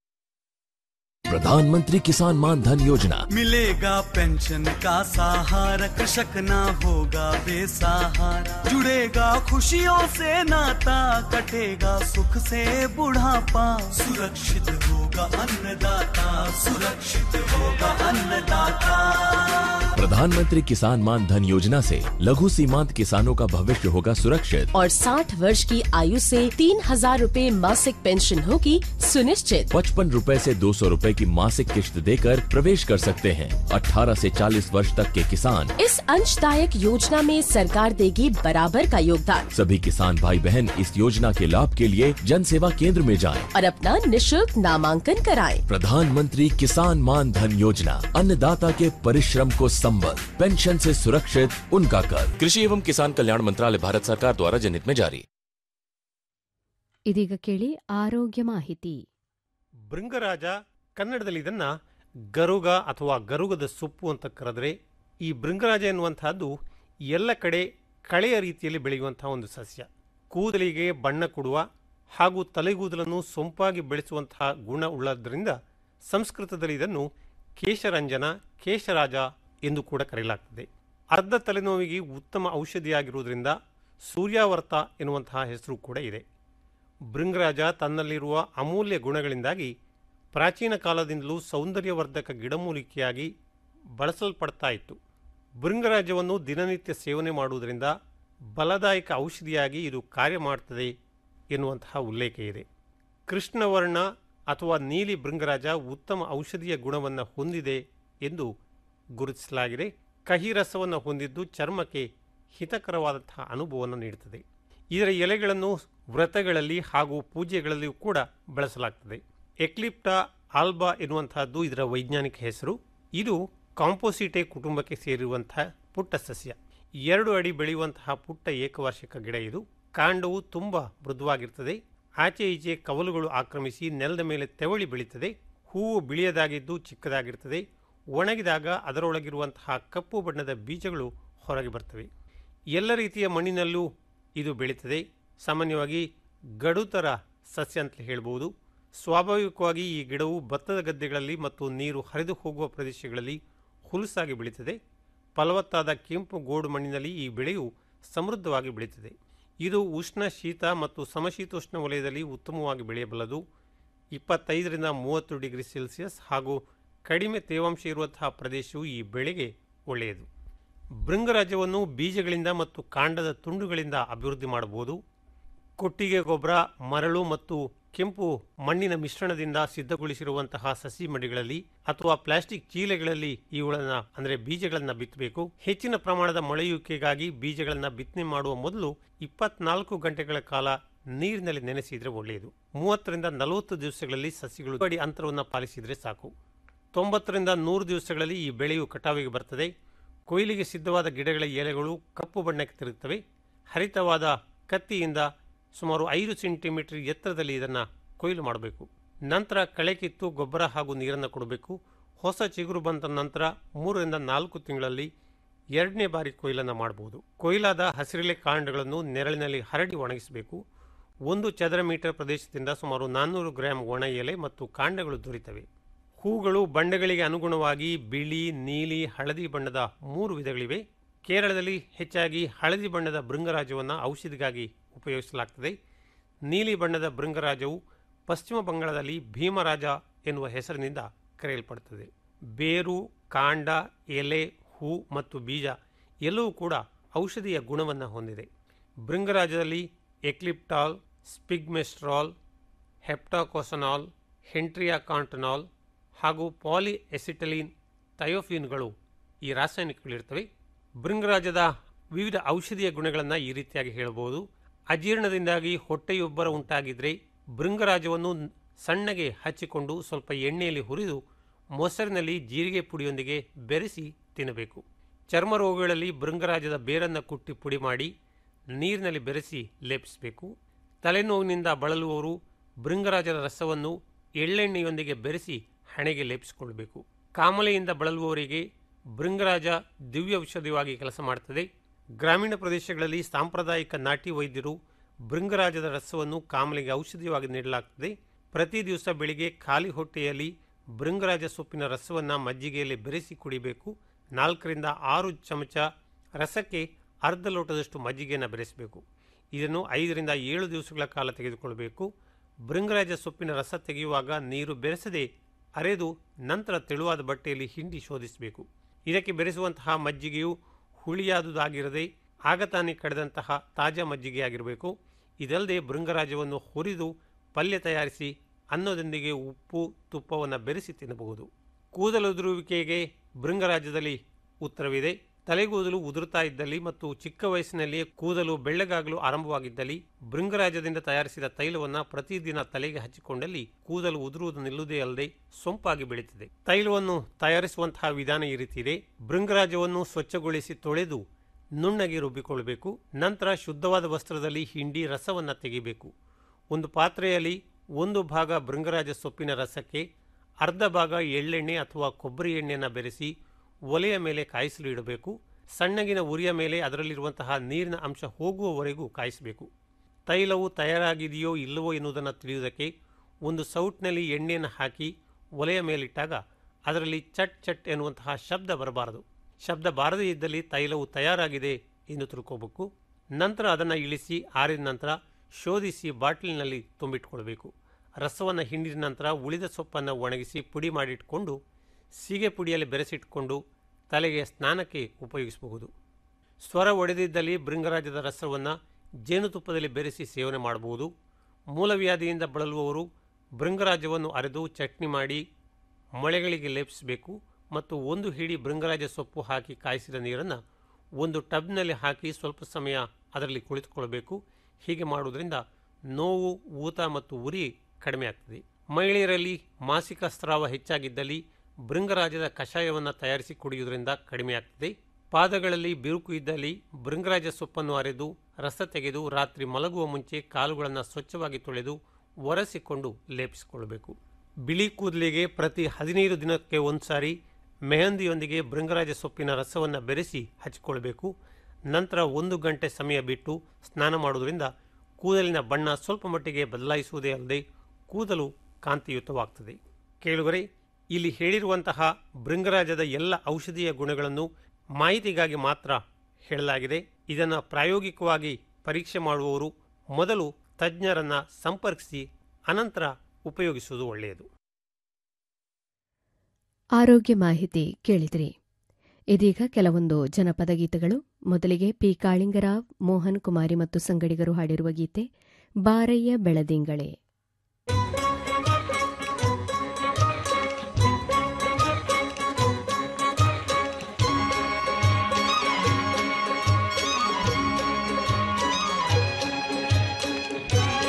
प्रधानमंत्री किसान मान धन योजना मिलेगा पेंशन का सहारा कृषक ना होगा बेसहारा जुड़ेगा खुशियों से नाता कटेगा सुख से बुढ़ापा सुरक्षित होगा अन्नदाता सुरक्षित होगा अन्नदाता प्रधानमंत्री किसान मान धन योजना से लघु सीमांत किसानों का भविष्य होगा सुरक्षित और 60 वर्ष की आयु से तीन हजार रूपए मासिक पेंशन होगी सुनिश्चित पचपन रूपए से दो सौ रूपए की मासिक किश्त देकर प्रवेश कर सकते हैं 18 से 40 वर्ष तक के किसान इस अंशदायक योजना में सरकार देगी बराबर का योगदान सभी किसान भाई बहन इस योजना के लाभ के लिए जन सेवा केंद्र में जाएं। और अपना निशुल्क नामांकन कराएं। प्रधानमंत्री किसान मान धन योजना अन्नदाता के परिश्रम को संबल पेंशन से सुरक्षित उनका कर कृषि एवं किसान कल्याण मंत्रालय भारत सरकार द्वारा जनहित में जारी ಇದೀಗ ಕೇಳಿ ಆರೋಗ್ಯ ಮಾಹಿತಿ ಭೃಂಗರಾಜ ಕನ್ನಡದಲ್ಲಿ ಇದನ್ನ ಗರುಗ ಅಥವಾ ಗರುಗದ ಸೊಪ್ಪು ಅಂತ ಕರೆದ್ರೆ ಈ ಭೃಂಗರಾಜ ಎನ್ನುವಂತಹದ್ದು ಎಲ್ಲ ಕಡೆ ಕಳೆಯ ರೀತಿಯಲ್ಲಿ ಬೆಳೆಯುವಂತಹ ಒಂದು ಸಸ್ಯ ಕೂದಲಿಗೆ ಬಣ್ಣ ಕೊಡುವ ಹಾಗೂ ತಲೆಗೂದಲನ್ನು ಸೊಂಪಾಗಿ ಬೆಳೆಸುವಂತಹ ಗುಣ ಉಳ್ಳದ್ರಿಂದ ಸಂಸ್ಕೃತದಲ್ಲಿ ಇದನ್ನು ಕೇಶರಂಜನ ಕೇಶರಾಜ ಎಂದು ಕೂಡ ಕರೆಯಲಾಗ್ತದೆ ಅರ್ಧ ತಲೆನೋವಿಗೆ ಉತ್ತಮ ಔಷಧಿಯಾಗಿರುವುದರಿಂದ ಸೂರ್ಯಾವರ್ತ ಎನ್ನುವಂತಹ ಹೆಸರು ಕೂಡ ಇದೆ ಭೃಂಗರಾಜ ತನ್ನಲ್ಲಿರುವ ಅಮೂಲ್ಯ ಗುಣಗಳಿಂದಾಗಿ ಪ್ರಾಚೀನ ಕಾಲದಿಂದಲೂ ಸೌಂದರ್ಯವರ್ಧಕ ಗಿಡಮೂಲಿಕೆಯಾಗಿ ಬಳಸಲ್ಪಡ್ತಾ ಇತ್ತು ಭೃಂಗರಾಜವನ್ನು ದಿನನಿತ್ಯ ಸೇವನೆ ಮಾಡುವುದರಿಂದ ಬಲದಾಯಕ ಔಷಧಿಯಾಗಿ ಇದು ಕಾರ್ಯ ಮಾಡ್ತದೆ ಎನ್ನುವಂತಹ ಉಲ್ಲೇಖ ಇದೆ ಕೃಷ್ಣವರ್ಣ ಅಥವಾ ನೀಲಿ ಭೃಂಗರಾಜ ಉತ್ತಮ ಔಷಧೀಯ ಗುಣವನ್ನು ಹೊಂದಿದೆ ಎಂದು ಗುರುತಿಸಲಾಗಿದೆ ಕಹಿ ರಸವನ್ನು ಹೊಂದಿದ್ದು ಚರ್ಮಕ್ಕೆ ಹಿತಕರವಾದಂತಹ ಅನುಭವವನ್ನು ನೀಡುತ್ತದೆ ಇದರ ಎಲೆಗಳನ್ನು ವ್ರತಗಳಲ್ಲಿ ಹಾಗೂ ಪೂಜೆಗಳಲ್ಲಿಯೂ ಕೂಡ ಬಳಸಲಾಗ್ತದೆ ಎಕ್ಲಿಪ್ಟಾ ಆಲ್ಬಾ ಎನ್ನುವಂತಹದ್ದು ಇದರ ವೈಜ್ಞಾನಿಕ ಹೆಸರು ಇದು ಕಾಂಪೋಸಿಟೆ ಕುಟುಂಬಕ್ಕೆ ಸೇರಿರುವಂತಹ ಪುಟ್ಟ ಸಸ್ಯ ಎರಡು ಅಡಿ ಬೆಳೆಯುವಂತಹ ಪುಟ್ಟ ಏಕವಾರ್ಷಿಕ ಗಿಡ ಇದು ಕಾಂಡವು ತುಂಬ ಮೃದುವಾಗಿರ್ತದೆ ಆಚೆ ಈಚೆ ಕವಲುಗಳು ಆಕ್ರಮಿಸಿ ನೆಲದ ಮೇಲೆ ತೆವಳಿ ಬೆಳೀತದೆ ಹೂವು ಬಿಳಿಯದಾಗಿದ್ದು ಚಿಕ್ಕದಾಗಿರ್ತದೆ ಒಣಗಿದಾಗ ಅದರೊಳಗಿರುವಂತಹ ಕಪ್ಪು ಬಣ್ಣದ ಬೀಜಗಳು ಹೊರಗೆ ಬರ್ತವೆ ಎಲ್ಲ ರೀತಿಯ ಮಣ್ಣಿನಲ್ಲೂ ಇದು ಬೆಳೀತದೆ ಸಾಮಾನ್ಯವಾಗಿ ಗಡುತರ ಸಸ್ಯ ಅಂತ ಹೇಳ್ಬೋದು ಸ್ವಾಭಾವಿಕವಾಗಿ ಈ ಗಿಡವು ಭತ್ತದ ಗದ್ದೆಗಳಲ್ಲಿ ಮತ್ತು ನೀರು ಹರಿದು ಹೋಗುವ ಪ್ರದೇಶಗಳಲ್ಲಿ ಹುಲುಸಾಗಿ ಬೆಳೀತದೆ ಫಲವತ್ತಾದ ಕೆಂಪು ಗೋಡು ಮಣ್ಣಿನಲ್ಲಿ ಈ ಬೆಳೆಯು ಸಮೃದ್ಧವಾಗಿ ಬೆಳೀತದೆ ಇದು ಉಷ್ಣ ಶೀತ ಮತ್ತು ಸಮಶೀತೋಷ್ಣ ವಲಯದಲ್ಲಿ ಉತ್ತಮವಾಗಿ ಬೆಳೆಯಬಲ್ಲದು ಇಪ್ಪತ್ತೈದರಿಂದ ಮೂವತ್ತು ಡಿಗ್ರಿ ಸೆಲ್ಸಿಯಸ್ ಹಾಗೂ ಕಡಿಮೆ ತೇವಾಂಶ ಇರುವಂತಹ ಪ್ರದೇಶವು ಈ ಬೆಳೆಗೆ ಒಳ್ಳೆಯದು ಭೃಂಗರಾಜವನ್ನು ಬೀಜಗಳಿಂದ ಮತ್ತು ಕಾಂಡದ ತುಂಡುಗಳಿಂದ ಅಭಿವೃದ್ಧಿ ಮಾಡಬಹುದು ಕೊಟ್ಟಿಗೆ ಗೊಬ್ಬರ ಮರಳು ಮತ್ತು ಕೆಂಪು ಮಣ್ಣಿನ ಮಿಶ್ರಣದಿಂದ ಸಿದ್ಧಗೊಳಿಸಿರುವಂತಹ ಸಸಿ ಮಡಿಗಳಲ್ಲಿ ಅಥವಾ ಪ್ಲಾಸ್ಟಿಕ್ ಚೀಲೆಗಳಲ್ಲಿ ಇವುಗಳನ್ನ ಅಂದರೆ ಬೀಜಗಳನ್ನು ಬಿತ್ತಬೇಕು ಹೆಚ್ಚಿನ ಪ್ರಮಾಣದ ಮೊಳೆಯುವಿಕೆಗಾಗಿ ಬೀಜಗಳನ್ನು ಬಿತ್ತನೆ ಮಾಡುವ ಮೊದಲು ಇಪ್ಪತ್ನಾಲ್ಕು ಗಂಟೆಗಳ ಕಾಲ ನೀರಿನಲ್ಲಿ ನೆನೆಸಿದರೆ ಒಳ್ಳೆಯದು ಮೂವತ್ತರಿಂದ ನಲವತ್ತು ದಿವಸಗಳಲ್ಲಿ ಸಸಿಗಳು ಅಡಿ ಅಂತರವನ್ನು ಪಾಲಿಸಿದರೆ ಸಾಕು ತೊಂಬತ್ತರಿಂದ ನೂರು ದಿವಸಗಳಲ್ಲಿ ಈ ಬೆಳೆಯು ಕಟಾವಿಗೆ ಬರ್ತದೆ ಕೊಯ್ಲಿಗೆ ಸಿದ್ಧವಾದ ಗಿಡಗಳ ಎಲೆಗಳು ಕಪ್ಪು ಬಣ್ಣಕ್ಕೆ ತಿರುಗುತ್ತವೆ ಹರಿತವಾದ ಕತ್ತಿಯಿಂದ ಸುಮಾರು ಐದು ಸೆಂಟಿಮೀಟರ್ ಎತ್ತರದಲ್ಲಿ ಇದನ್ನು ಕೊಯ್ಲು ಮಾಡಬೇಕು ನಂತರ ಕಳೆ ಕಿತ್ತು ಗೊಬ್ಬರ ಹಾಗೂ ನೀರನ್ನು ಕೊಡಬೇಕು ಹೊಸ ಚಿಗುರು ಬಂದ ನಂತರ ಮೂರರಿಂದ ನಾಲ್ಕು ತಿಂಗಳಲ್ಲಿ ಎರಡನೇ ಬಾರಿ ಕೊಯ್ಲನ್ನು ಮಾಡಬಹುದು ಕೊಯ್ಲಾದ ಹಸಿರೆಲೆ ಕಾಂಡಗಳನ್ನು ನೆರಳಿನಲ್ಲಿ ಹರಡಿ ಒಣಗಿಸಬೇಕು ಒಂದು ಚದರ ಮೀಟರ್ ಪ್ರದೇಶದಿಂದ ಸುಮಾರು ನಾನ್ನೂರು ಗ್ರಾಂ ಒಣ ಎಲೆ ಮತ್ತು ಕಾಂಡಗಳು ದೊರೆತವೆ ಹೂಗಳು ಬಣ್ಣಗಳಿಗೆ ಅನುಗುಣವಾಗಿ ಬಿಳಿ ನೀಲಿ ಹಳದಿ ಬಣ್ಣದ ಮೂರು ವಿಧಗಳಿವೆ ಕೇರಳದಲ್ಲಿ ಹೆಚ್ಚಾಗಿ ಹಳದಿ ಬಣ್ಣದ ಭೃಂಗರಾಜವನ್ನು ಔಷಧಿಗಾಗಿ ಉಪಯೋಗಿಸಲಾಗ್ತದೆ ನೀಲಿ ಬಣ್ಣದ ಭೃಂಗರಾಜವು ಪಶ್ಚಿಮ ಬಂಗಾಳದಲ್ಲಿ ಭೀಮರಾಜ ಎನ್ನುವ ಹೆಸರಿನಿಂದ ಕರೆಯಲ್ಪಡುತ್ತದೆ ಬೇರು ಕಾಂಡ ಎಲೆ ಹೂ ಮತ್ತು ಬೀಜ ಎಲ್ಲವೂ ಕೂಡ ಔಷಧಿಯ ಗುಣವನ್ನು ಹೊಂದಿದೆ ಭೃಂಗರಾಜದಲ್ಲಿ ಎಕ್ಲಿಪ್ಟಾಲ್ ಸ್ಪಿಗ್ಮೆಸ್ಟ್ರಾಲ್ ಹೆಪ್ಟಾಕೋಸನಾಲ್ ಹೆಂಟ್ರಿಯಾಕಾಂಟನಾಲ್ ಹಾಗೂ ಪಾಲಿ ಎಸಿಟಲಿನ್ ಥಯೋಫಿನ್ಗಳು ಈ ರಾಸಾಯನಿಕಗಳಿರ್ತವೆ ಭೃಂಗರಾಜದ ವಿವಿಧ ಔಷಧೀಯ ಗುಣಗಳನ್ನು ಈ ರೀತಿಯಾಗಿ ಹೇಳಬಹುದು ಅಜೀರ್ಣದಿಂದಾಗಿ ಹೊಟ್ಟೆಯೊಬ್ಬರ ಉಂಟಾಗಿದ್ದರೆ ಭೃಂಗರಾಜವನ್ನು ಸಣ್ಣಗೆ ಹಚ್ಚಿಕೊಂಡು ಸ್ವಲ್ಪ ಎಣ್ಣೆಯಲ್ಲಿ ಹುರಿದು ಮೊಸರಿನಲ್ಲಿ ಜೀರಿಗೆ ಪುಡಿಯೊಂದಿಗೆ ಬೆರೆಸಿ ತಿನ್ನಬೇಕು ಚರ್ಮ ರೋಗಗಳಲ್ಲಿ ಭೃಂಗರಾಜದ ಬೇರನ್ನು ಕುಟ್ಟಿ ಪುಡಿ ಮಾಡಿ ನೀರಿನಲ್ಲಿ ಬೆರೆಸಿ ಲೇಪಿಸಬೇಕು ತಲೆನೋವಿನಿಂದ ಬಳಲುವವರು ಭೃಂಗರಾಜದ ರಸವನ್ನು ಎಳ್ಳೆಣ್ಣೆಯೊಂದಿಗೆ ಬೆರೆಸಿ ಹಣೆಗೆ ಲೇಪಿಸಿಕೊಳ್ಳಬೇಕು ಕಾಮಲೆಯಿಂದ ಬಳಲುವವರಿಗೆ ಭೃಂಗರಾಜ ದಿವ್ಯ ಔಷಧಿಯಾಗಿ ಕೆಲಸ ಮಾಡುತ್ತದೆ ಗ್ರಾಮೀಣ ಪ್ರದೇಶಗಳಲ್ಲಿ ಸಾಂಪ್ರದಾಯಿಕ ನಾಟಿ ವೈದ್ಯರು ಭೃಂಗರಾಜದ ರಸವನ್ನು ಕಾಮಲೆಗೆ ಔಷಧಿಯಾಗಿ ನೀಡಲಾಗುತ್ತದೆ ಪ್ರತಿ ದಿವಸ ಬೆಳಿಗ್ಗೆ ಖಾಲಿ ಹೊಟ್ಟೆಯಲ್ಲಿ ಭೃಂಗರಾಜ ಸೊಪ್ಪಿನ ರಸವನ್ನು ಮಜ್ಜಿಗೆಯಲ್ಲಿ ಬೆರೆಸಿ ಕುಡಿಬೇಕು ನಾಲ್ಕರಿಂದ ಆರು ಚಮಚ ರಸಕ್ಕೆ ಅರ್ಧ ಲೋಟದಷ್ಟು ಮಜ್ಜಿಗೆಯನ್ನು ಬೆರೆಸಬೇಕು ಇದನ್ನು ಐದರಿಂದ ಏಳು ದಿವಸಗಳ ಕಾಲ ತೆಗೆದುಕೊಳ್ಳಬೇಕು ಭೃಂಗರಾಜ ಸೊಪ್ಪಿನ ರಸ ತೆಗೆಯುವಾಗ ನೀರು ಬೆರೆಸದೆ ಅರೆದು ನಂತರ ತೆಳುವಾದ ಬಟ್ಟೆಯಲ್ಲಿ ಹಿಂಡಿ ಶೋಧಿಸಬೇಕು ಇದಕ್ಕೆ ಬೆರೆಸುವಂತಹ ಮಜ್ಜಿಗೆಯು ಹುಳಿಯಾದುದಾಗಿರದೆ ಆಗ ತಾನೇ ಕಡೆದಂತಹ ತಾಜಾ ಮಜ್ಜಿಗೆಯಾಗಿರಬೇಕು ಇದಲ್ಲದೆ ಭೃಂಗರಾಜವನ್ನು ಹುರಿದು ಪಲ್ಯ ತಯಾರಿಸಿ ಅನ್ನದೊಂದಿಗೆ ಉಪ್ಪು ತುಪ್ಪವನ್ನು ಬೆರೆಸಿ ತಿನ್ನಬಹುದು ಕೂದಲುದುರುವಿಕೆಗೆ ಭೃಂಗರಾಜದಲ್ಲಿ ಉತ್ತರವಿದೆ ತಲೆಗೂದಲು ಉದುರುತ್ತಾ ಇದ್ದಲ್ಲಿ ಮತ್ತು ಚಿಕ್ಕ ವಯಸ್ಸಿನಲ್ಲಿಯೇ ಕೂದಲು ಬೆಳ್ಳಗಾಗಲು ಆರಂಭವಾಗಿದ್ದಲ್ಲಿ ಭೃಂಗರಾಜದಿಂದ ತಯಾರಿಸಿದ ತೈಲವನ್ನು ಪ್ರತಿದಿನ ತಲೆಗೆ ಹಚ್ಚಿಕೊಂಡಲ್ಲಿ ಕೂದಲು ಉದುರುವುದು ನಿಲ್ಲುವುದೇ ಅಲ್ಲದೆ ಸೊಂಪಾಗಿ ಬೆಳೀತದೆ ತೈಲವನ್ನು ತಯಾರಿಸುವಂತಹ ವಿಧಾನ ಈ ರೀತಿ ಇದೆ ಭೃಂಗರಾಜವನ್ನು ಸ್ವಚ್ಛಗೊಳಿಸಿ ತೊಳೆದು ನುಣ್ಣಗೆ ರುಬ್ಬಿಕೊಳ್ಳಬೇಕು ನಂತರ ಶುದ್ಧವಾದ ವಸ್ತ್ರದಲ್ಲಿ ಹಿಂಡಿ ರಸವನ್ನು ತೆಗೆಯಬೇಕು ಒಂದು ಪಾತ್ರೆಯಲ್ಲಿ ಒಂದು ಭಾಗ ಭೃಂಗರಾಜ ಸೊಪ್ಪಿನ ರಸಕ್ಕೆ ಅರ್ಧ ಭಾಗ ಎಳ್ಳೆಣ್ಣೆ ಅಥವಾ ಕೊಬ್ಬರಿ ಎಣ್ಣೆಯನ್ನು ಬೆರೆಸಿ ಒಲೆಯ ಮೇಲೆ ಕಾಯಿಸಲು ಇಡಬೇಕು ಸಣ್ಣಗಿನ ಉರಿಯ ಮೇಲೆ ಅದರಲ್ಲಿರುವಂತಹ ನೀರಿನ ಅಂಶ ಹೋಗುವವರೆಗೂ ಕಾಯಿಸಬೇಕು ತೈಲವು ತಯಾರಾಗಿದೆಯೋ ಇಲ್ಲವೋ ಎನ್ನುವುದನ್ನು ತಿಳಿಯುವುದಕ್ಕೆ ಒಂದು ಸೌಟ್ನಲ್ಲಿ ಎಣ್ಣೆಯನ್ನು ಹಾಕಿ ಒಲೆಯ ಮೇಲಿಟ್ಟಾಗ ಅದರಲ್ಲಿ ಚಟ್ ಚಟ್ ಎನ್ನುವಂತಹ ಶಬ್ದ ಬರಬಾರದು ಶಬ್ದ ಬಾರದೇ ಇದ್ದಲ್ಲಿ ತೈಲವು ತಯಾರಾಗಿದೆ ಎಂದು ತಿಳ್ಕೋಬೇಕು ನಂತರ ಅದನ್ನು ಇಳಿಸಿ ಆರಿದ ನಂತರ ಶೋಧಿಸಿ ಬಾಟ್ಲಿನಲ್ಲಿ ತುಂಬಿಟ್ಕೊಳ್ಬೇಕು ರಸವನ್ನು ಹಿಂಡಿದ ನಂತರ ಉಳಿದ ಸೊಪ್ಪನ್ನು ಒಣಗಿಸಿ ಪುಡಿ ಮಾಡಿಟ್ಕೊಂಡು ಸೀಗೆ ಪುಡಿಯಲ್ಲಿ ಬೆರೆಸಿಟ್ಕೊಂಡು ತಲೆಗೆ ಸ್ನಾನಕ್ಕೆ ಉಪಯೋಗಿಸಬಹುದು ಸ್ವರ ಒಡೆದಿದ್ದಲ್ಲಿ ಭೃಂಗರಾಜದ ರಸವನ್ನು ಜೇನುತುಪ್ಪದಲ್ಲಿ ಬೆರೆಸಿ ಸೇವನೆ ಮಾಡಬಹುದು ಮೂಲವ್ಯಾಧಿಯಿಂದ ಬಳಲುವವರು ಭೃಂಗರಾಜವನ್ನು ಅರೆದು ಚಟ್ನಿ ಮಾಡಿ ಮೊಳೆಗಳಿಗೆ ಲೇಪಿಸಬೇಕು ಮತ್ತು ಒಂದು ಹಿಡಿ ಭೃಂಗರಾಜ ಸೊಪ್ಪು ಹಾಕಿ ಕಾಯಿಸಿದ ನೀರನ್ನು ಒಂದು ಟಬ್ನಲ್ಲಿ ಹಾಕಿ ಸ್ವಲ್ಪ ಸಮಯ ಅದರಲ್ಲಿ ಕುಳಿತುಕೊಳ್ಬೇಕು ಹೀಗೆ ಮಾಡುವುದರಿಂದ ನೋವು ಊತ ಮತ್ತು ಉರಿ ಕಡಿಮೆ ಆಗ್ತದೆ ಮಹಿಳೆಯರಲ್ಲಿ ಮಾಸಿಕ ಸ್ರಾವ ಹೆಚ್ಚಾಗಿದ್ದಲ್ಲಿ ಭೃಂಗರಾಜದ ಕಷಾಯವನ್ನು ತಯಾರಿಸಿ ಕುಡಿಯುವುದರಿಂದ ಕಡಿಮೆ ಆಗ್ತದೆ ಪಾದಗಳಲ್ಲಿ ಬಿರುಕು ಇದ್ದಲ್ಲಿ ಭೃಂಗರಾಜ ಸೊಪ್ಪನ್ನು ಅರೆದು ರಸ ತೆಗೆದು ರಾತ್ರಿ ಮಲಗುವ ಮುಂಚೆ ಕಾಲುಗಳನ್ನು ಸ್ವಚ್ಛವಾಗಿ ತೊಳೆದು ಒರೆಸಿಕೊಂಡು ಲೇಪಿಸಿಕೊಳ್ಳಬೇಕು ಬಿಳಿ ಕೂದಲಿಗೆ ಪ್ರತಿ ಹದಿನೈದು ದಿನಕ್ಕೆ ಒಂದ್ಸಾರಿ ಮೆಹಂದಿಯೊಂದಿಗೆ ಭೃಂಗರಾಜ ಸೊಪ್ಪಿನ ರಸವನ್ನು ಬೆರೆಸಿ ಹಚ್ಚಿಕೊಳ್ಬೇಕು ನಂತರ ಒಂದು ಗಂಟೆ ಸಮಯ ಬಿಟ್ಟು ಸ್ನಾನ ಮಾಡುವುದರಿಂದ ಕೂದಲಿನ ಬಣ್ಣ ಸ್ವಲ್ಪ ಮಟ್ಟಿಗೆ ಬದಲಾಯಿಸುವುದೇ ಅಲ್ಲದೆ ಕೂದಲು ಕಾಂತಿಯುತವಾಗ್ತದೆ ಕೇಳುಗರೆ ಇಲ್ಲಿ ಹೇಳಿರುವಂತಹ ಭೃಂಗರಾಜದ ಎಲ್ಲ ಔಷಧೀಯ ಗುಣಗಳನ್ನು ಮಾಹಿತಿಗಾಗಿ ಮಾತ್ರ ಹೇಳಲಾಗಿದೆ ಇದನ್ನು ಪ್ರಾಯೋಗಿಕವಾಗಿ ಪರೀಕ್ಷೆ ಮಾಡುವವರು ಮೊದಲು ತಜ್ಞರನ್ನ ಸಂಪರ್ಕಿಸಿ ಅನಂತರ ಉಪಯೋಗಿಸುವುದು ಒಳ್ಳೆಯದು ಆರೋಗ್ಯ ಮಾಹಿತಿ ಕೇಳಿದ್ರಿ ಇದೀಗ ಕೆಲವೊಂದು ಜನಪದ ಗೀತೆಗಳು ಮೊದಲಿಗೆ ಪಿ ಕಾಳಿಂಗರಾವ್ ಮೋಹನ್ ಕುಮಾರಿ ಮತ್ತು ಸಂಗಡಿಗರು ಹಾಡಿರುವ ಗೀತೆ ಬಾರಯ್ಯ ಬೆಳದಿಂಗಳೇ Thank you.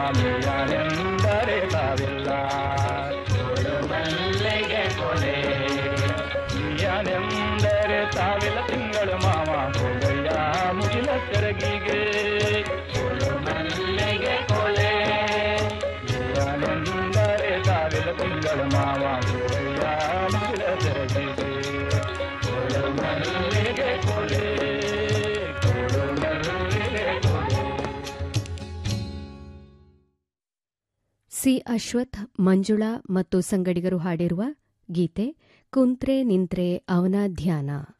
ಮಿಯಾನೆಂದರೆ ತಾವಿಲ್ಲ ಕೊಡು ಮಲ್ಲಿಗೆ ಕೊಲೆ ಮಿಯಾನೆಂದರೆ ತಾವಿಲ್ಲ ತಿಂಗಳು ಮಾವ ಹೋಗಯ್ಯ ಮುಗಿಲ ಸೆರಗಿಗೆ ಕೊಡು ಮಲ್ಲಿಗೆ ಕೊಲೆ ಮಿಯಾನೆಂದರೆ ತಾವಿಲ್ಲ ತಿಂಗಳು ಮಾವ ಹೋಗಯ್ಯ ಮುಗಿಲ ಸೆರಗಿಗೆ ಕೊಡು ಮಲ್ಲಿಗೆ ಕೊಲೆ ಕೊಡು ಮಲ್ಲಿಗೆ ಕೊಲೆ ಸಿ ಅಶ್ವಥ್ ಮಂಜುಳಾ ಮತ್ತು ಸಂಗಡಿಗರು ಹಾಡಿರುವ ಗೀತೆ ಕುಂತ್ರೆ ನಿಂತ್ರೆ ಅವನ ಧ್ಯಾನ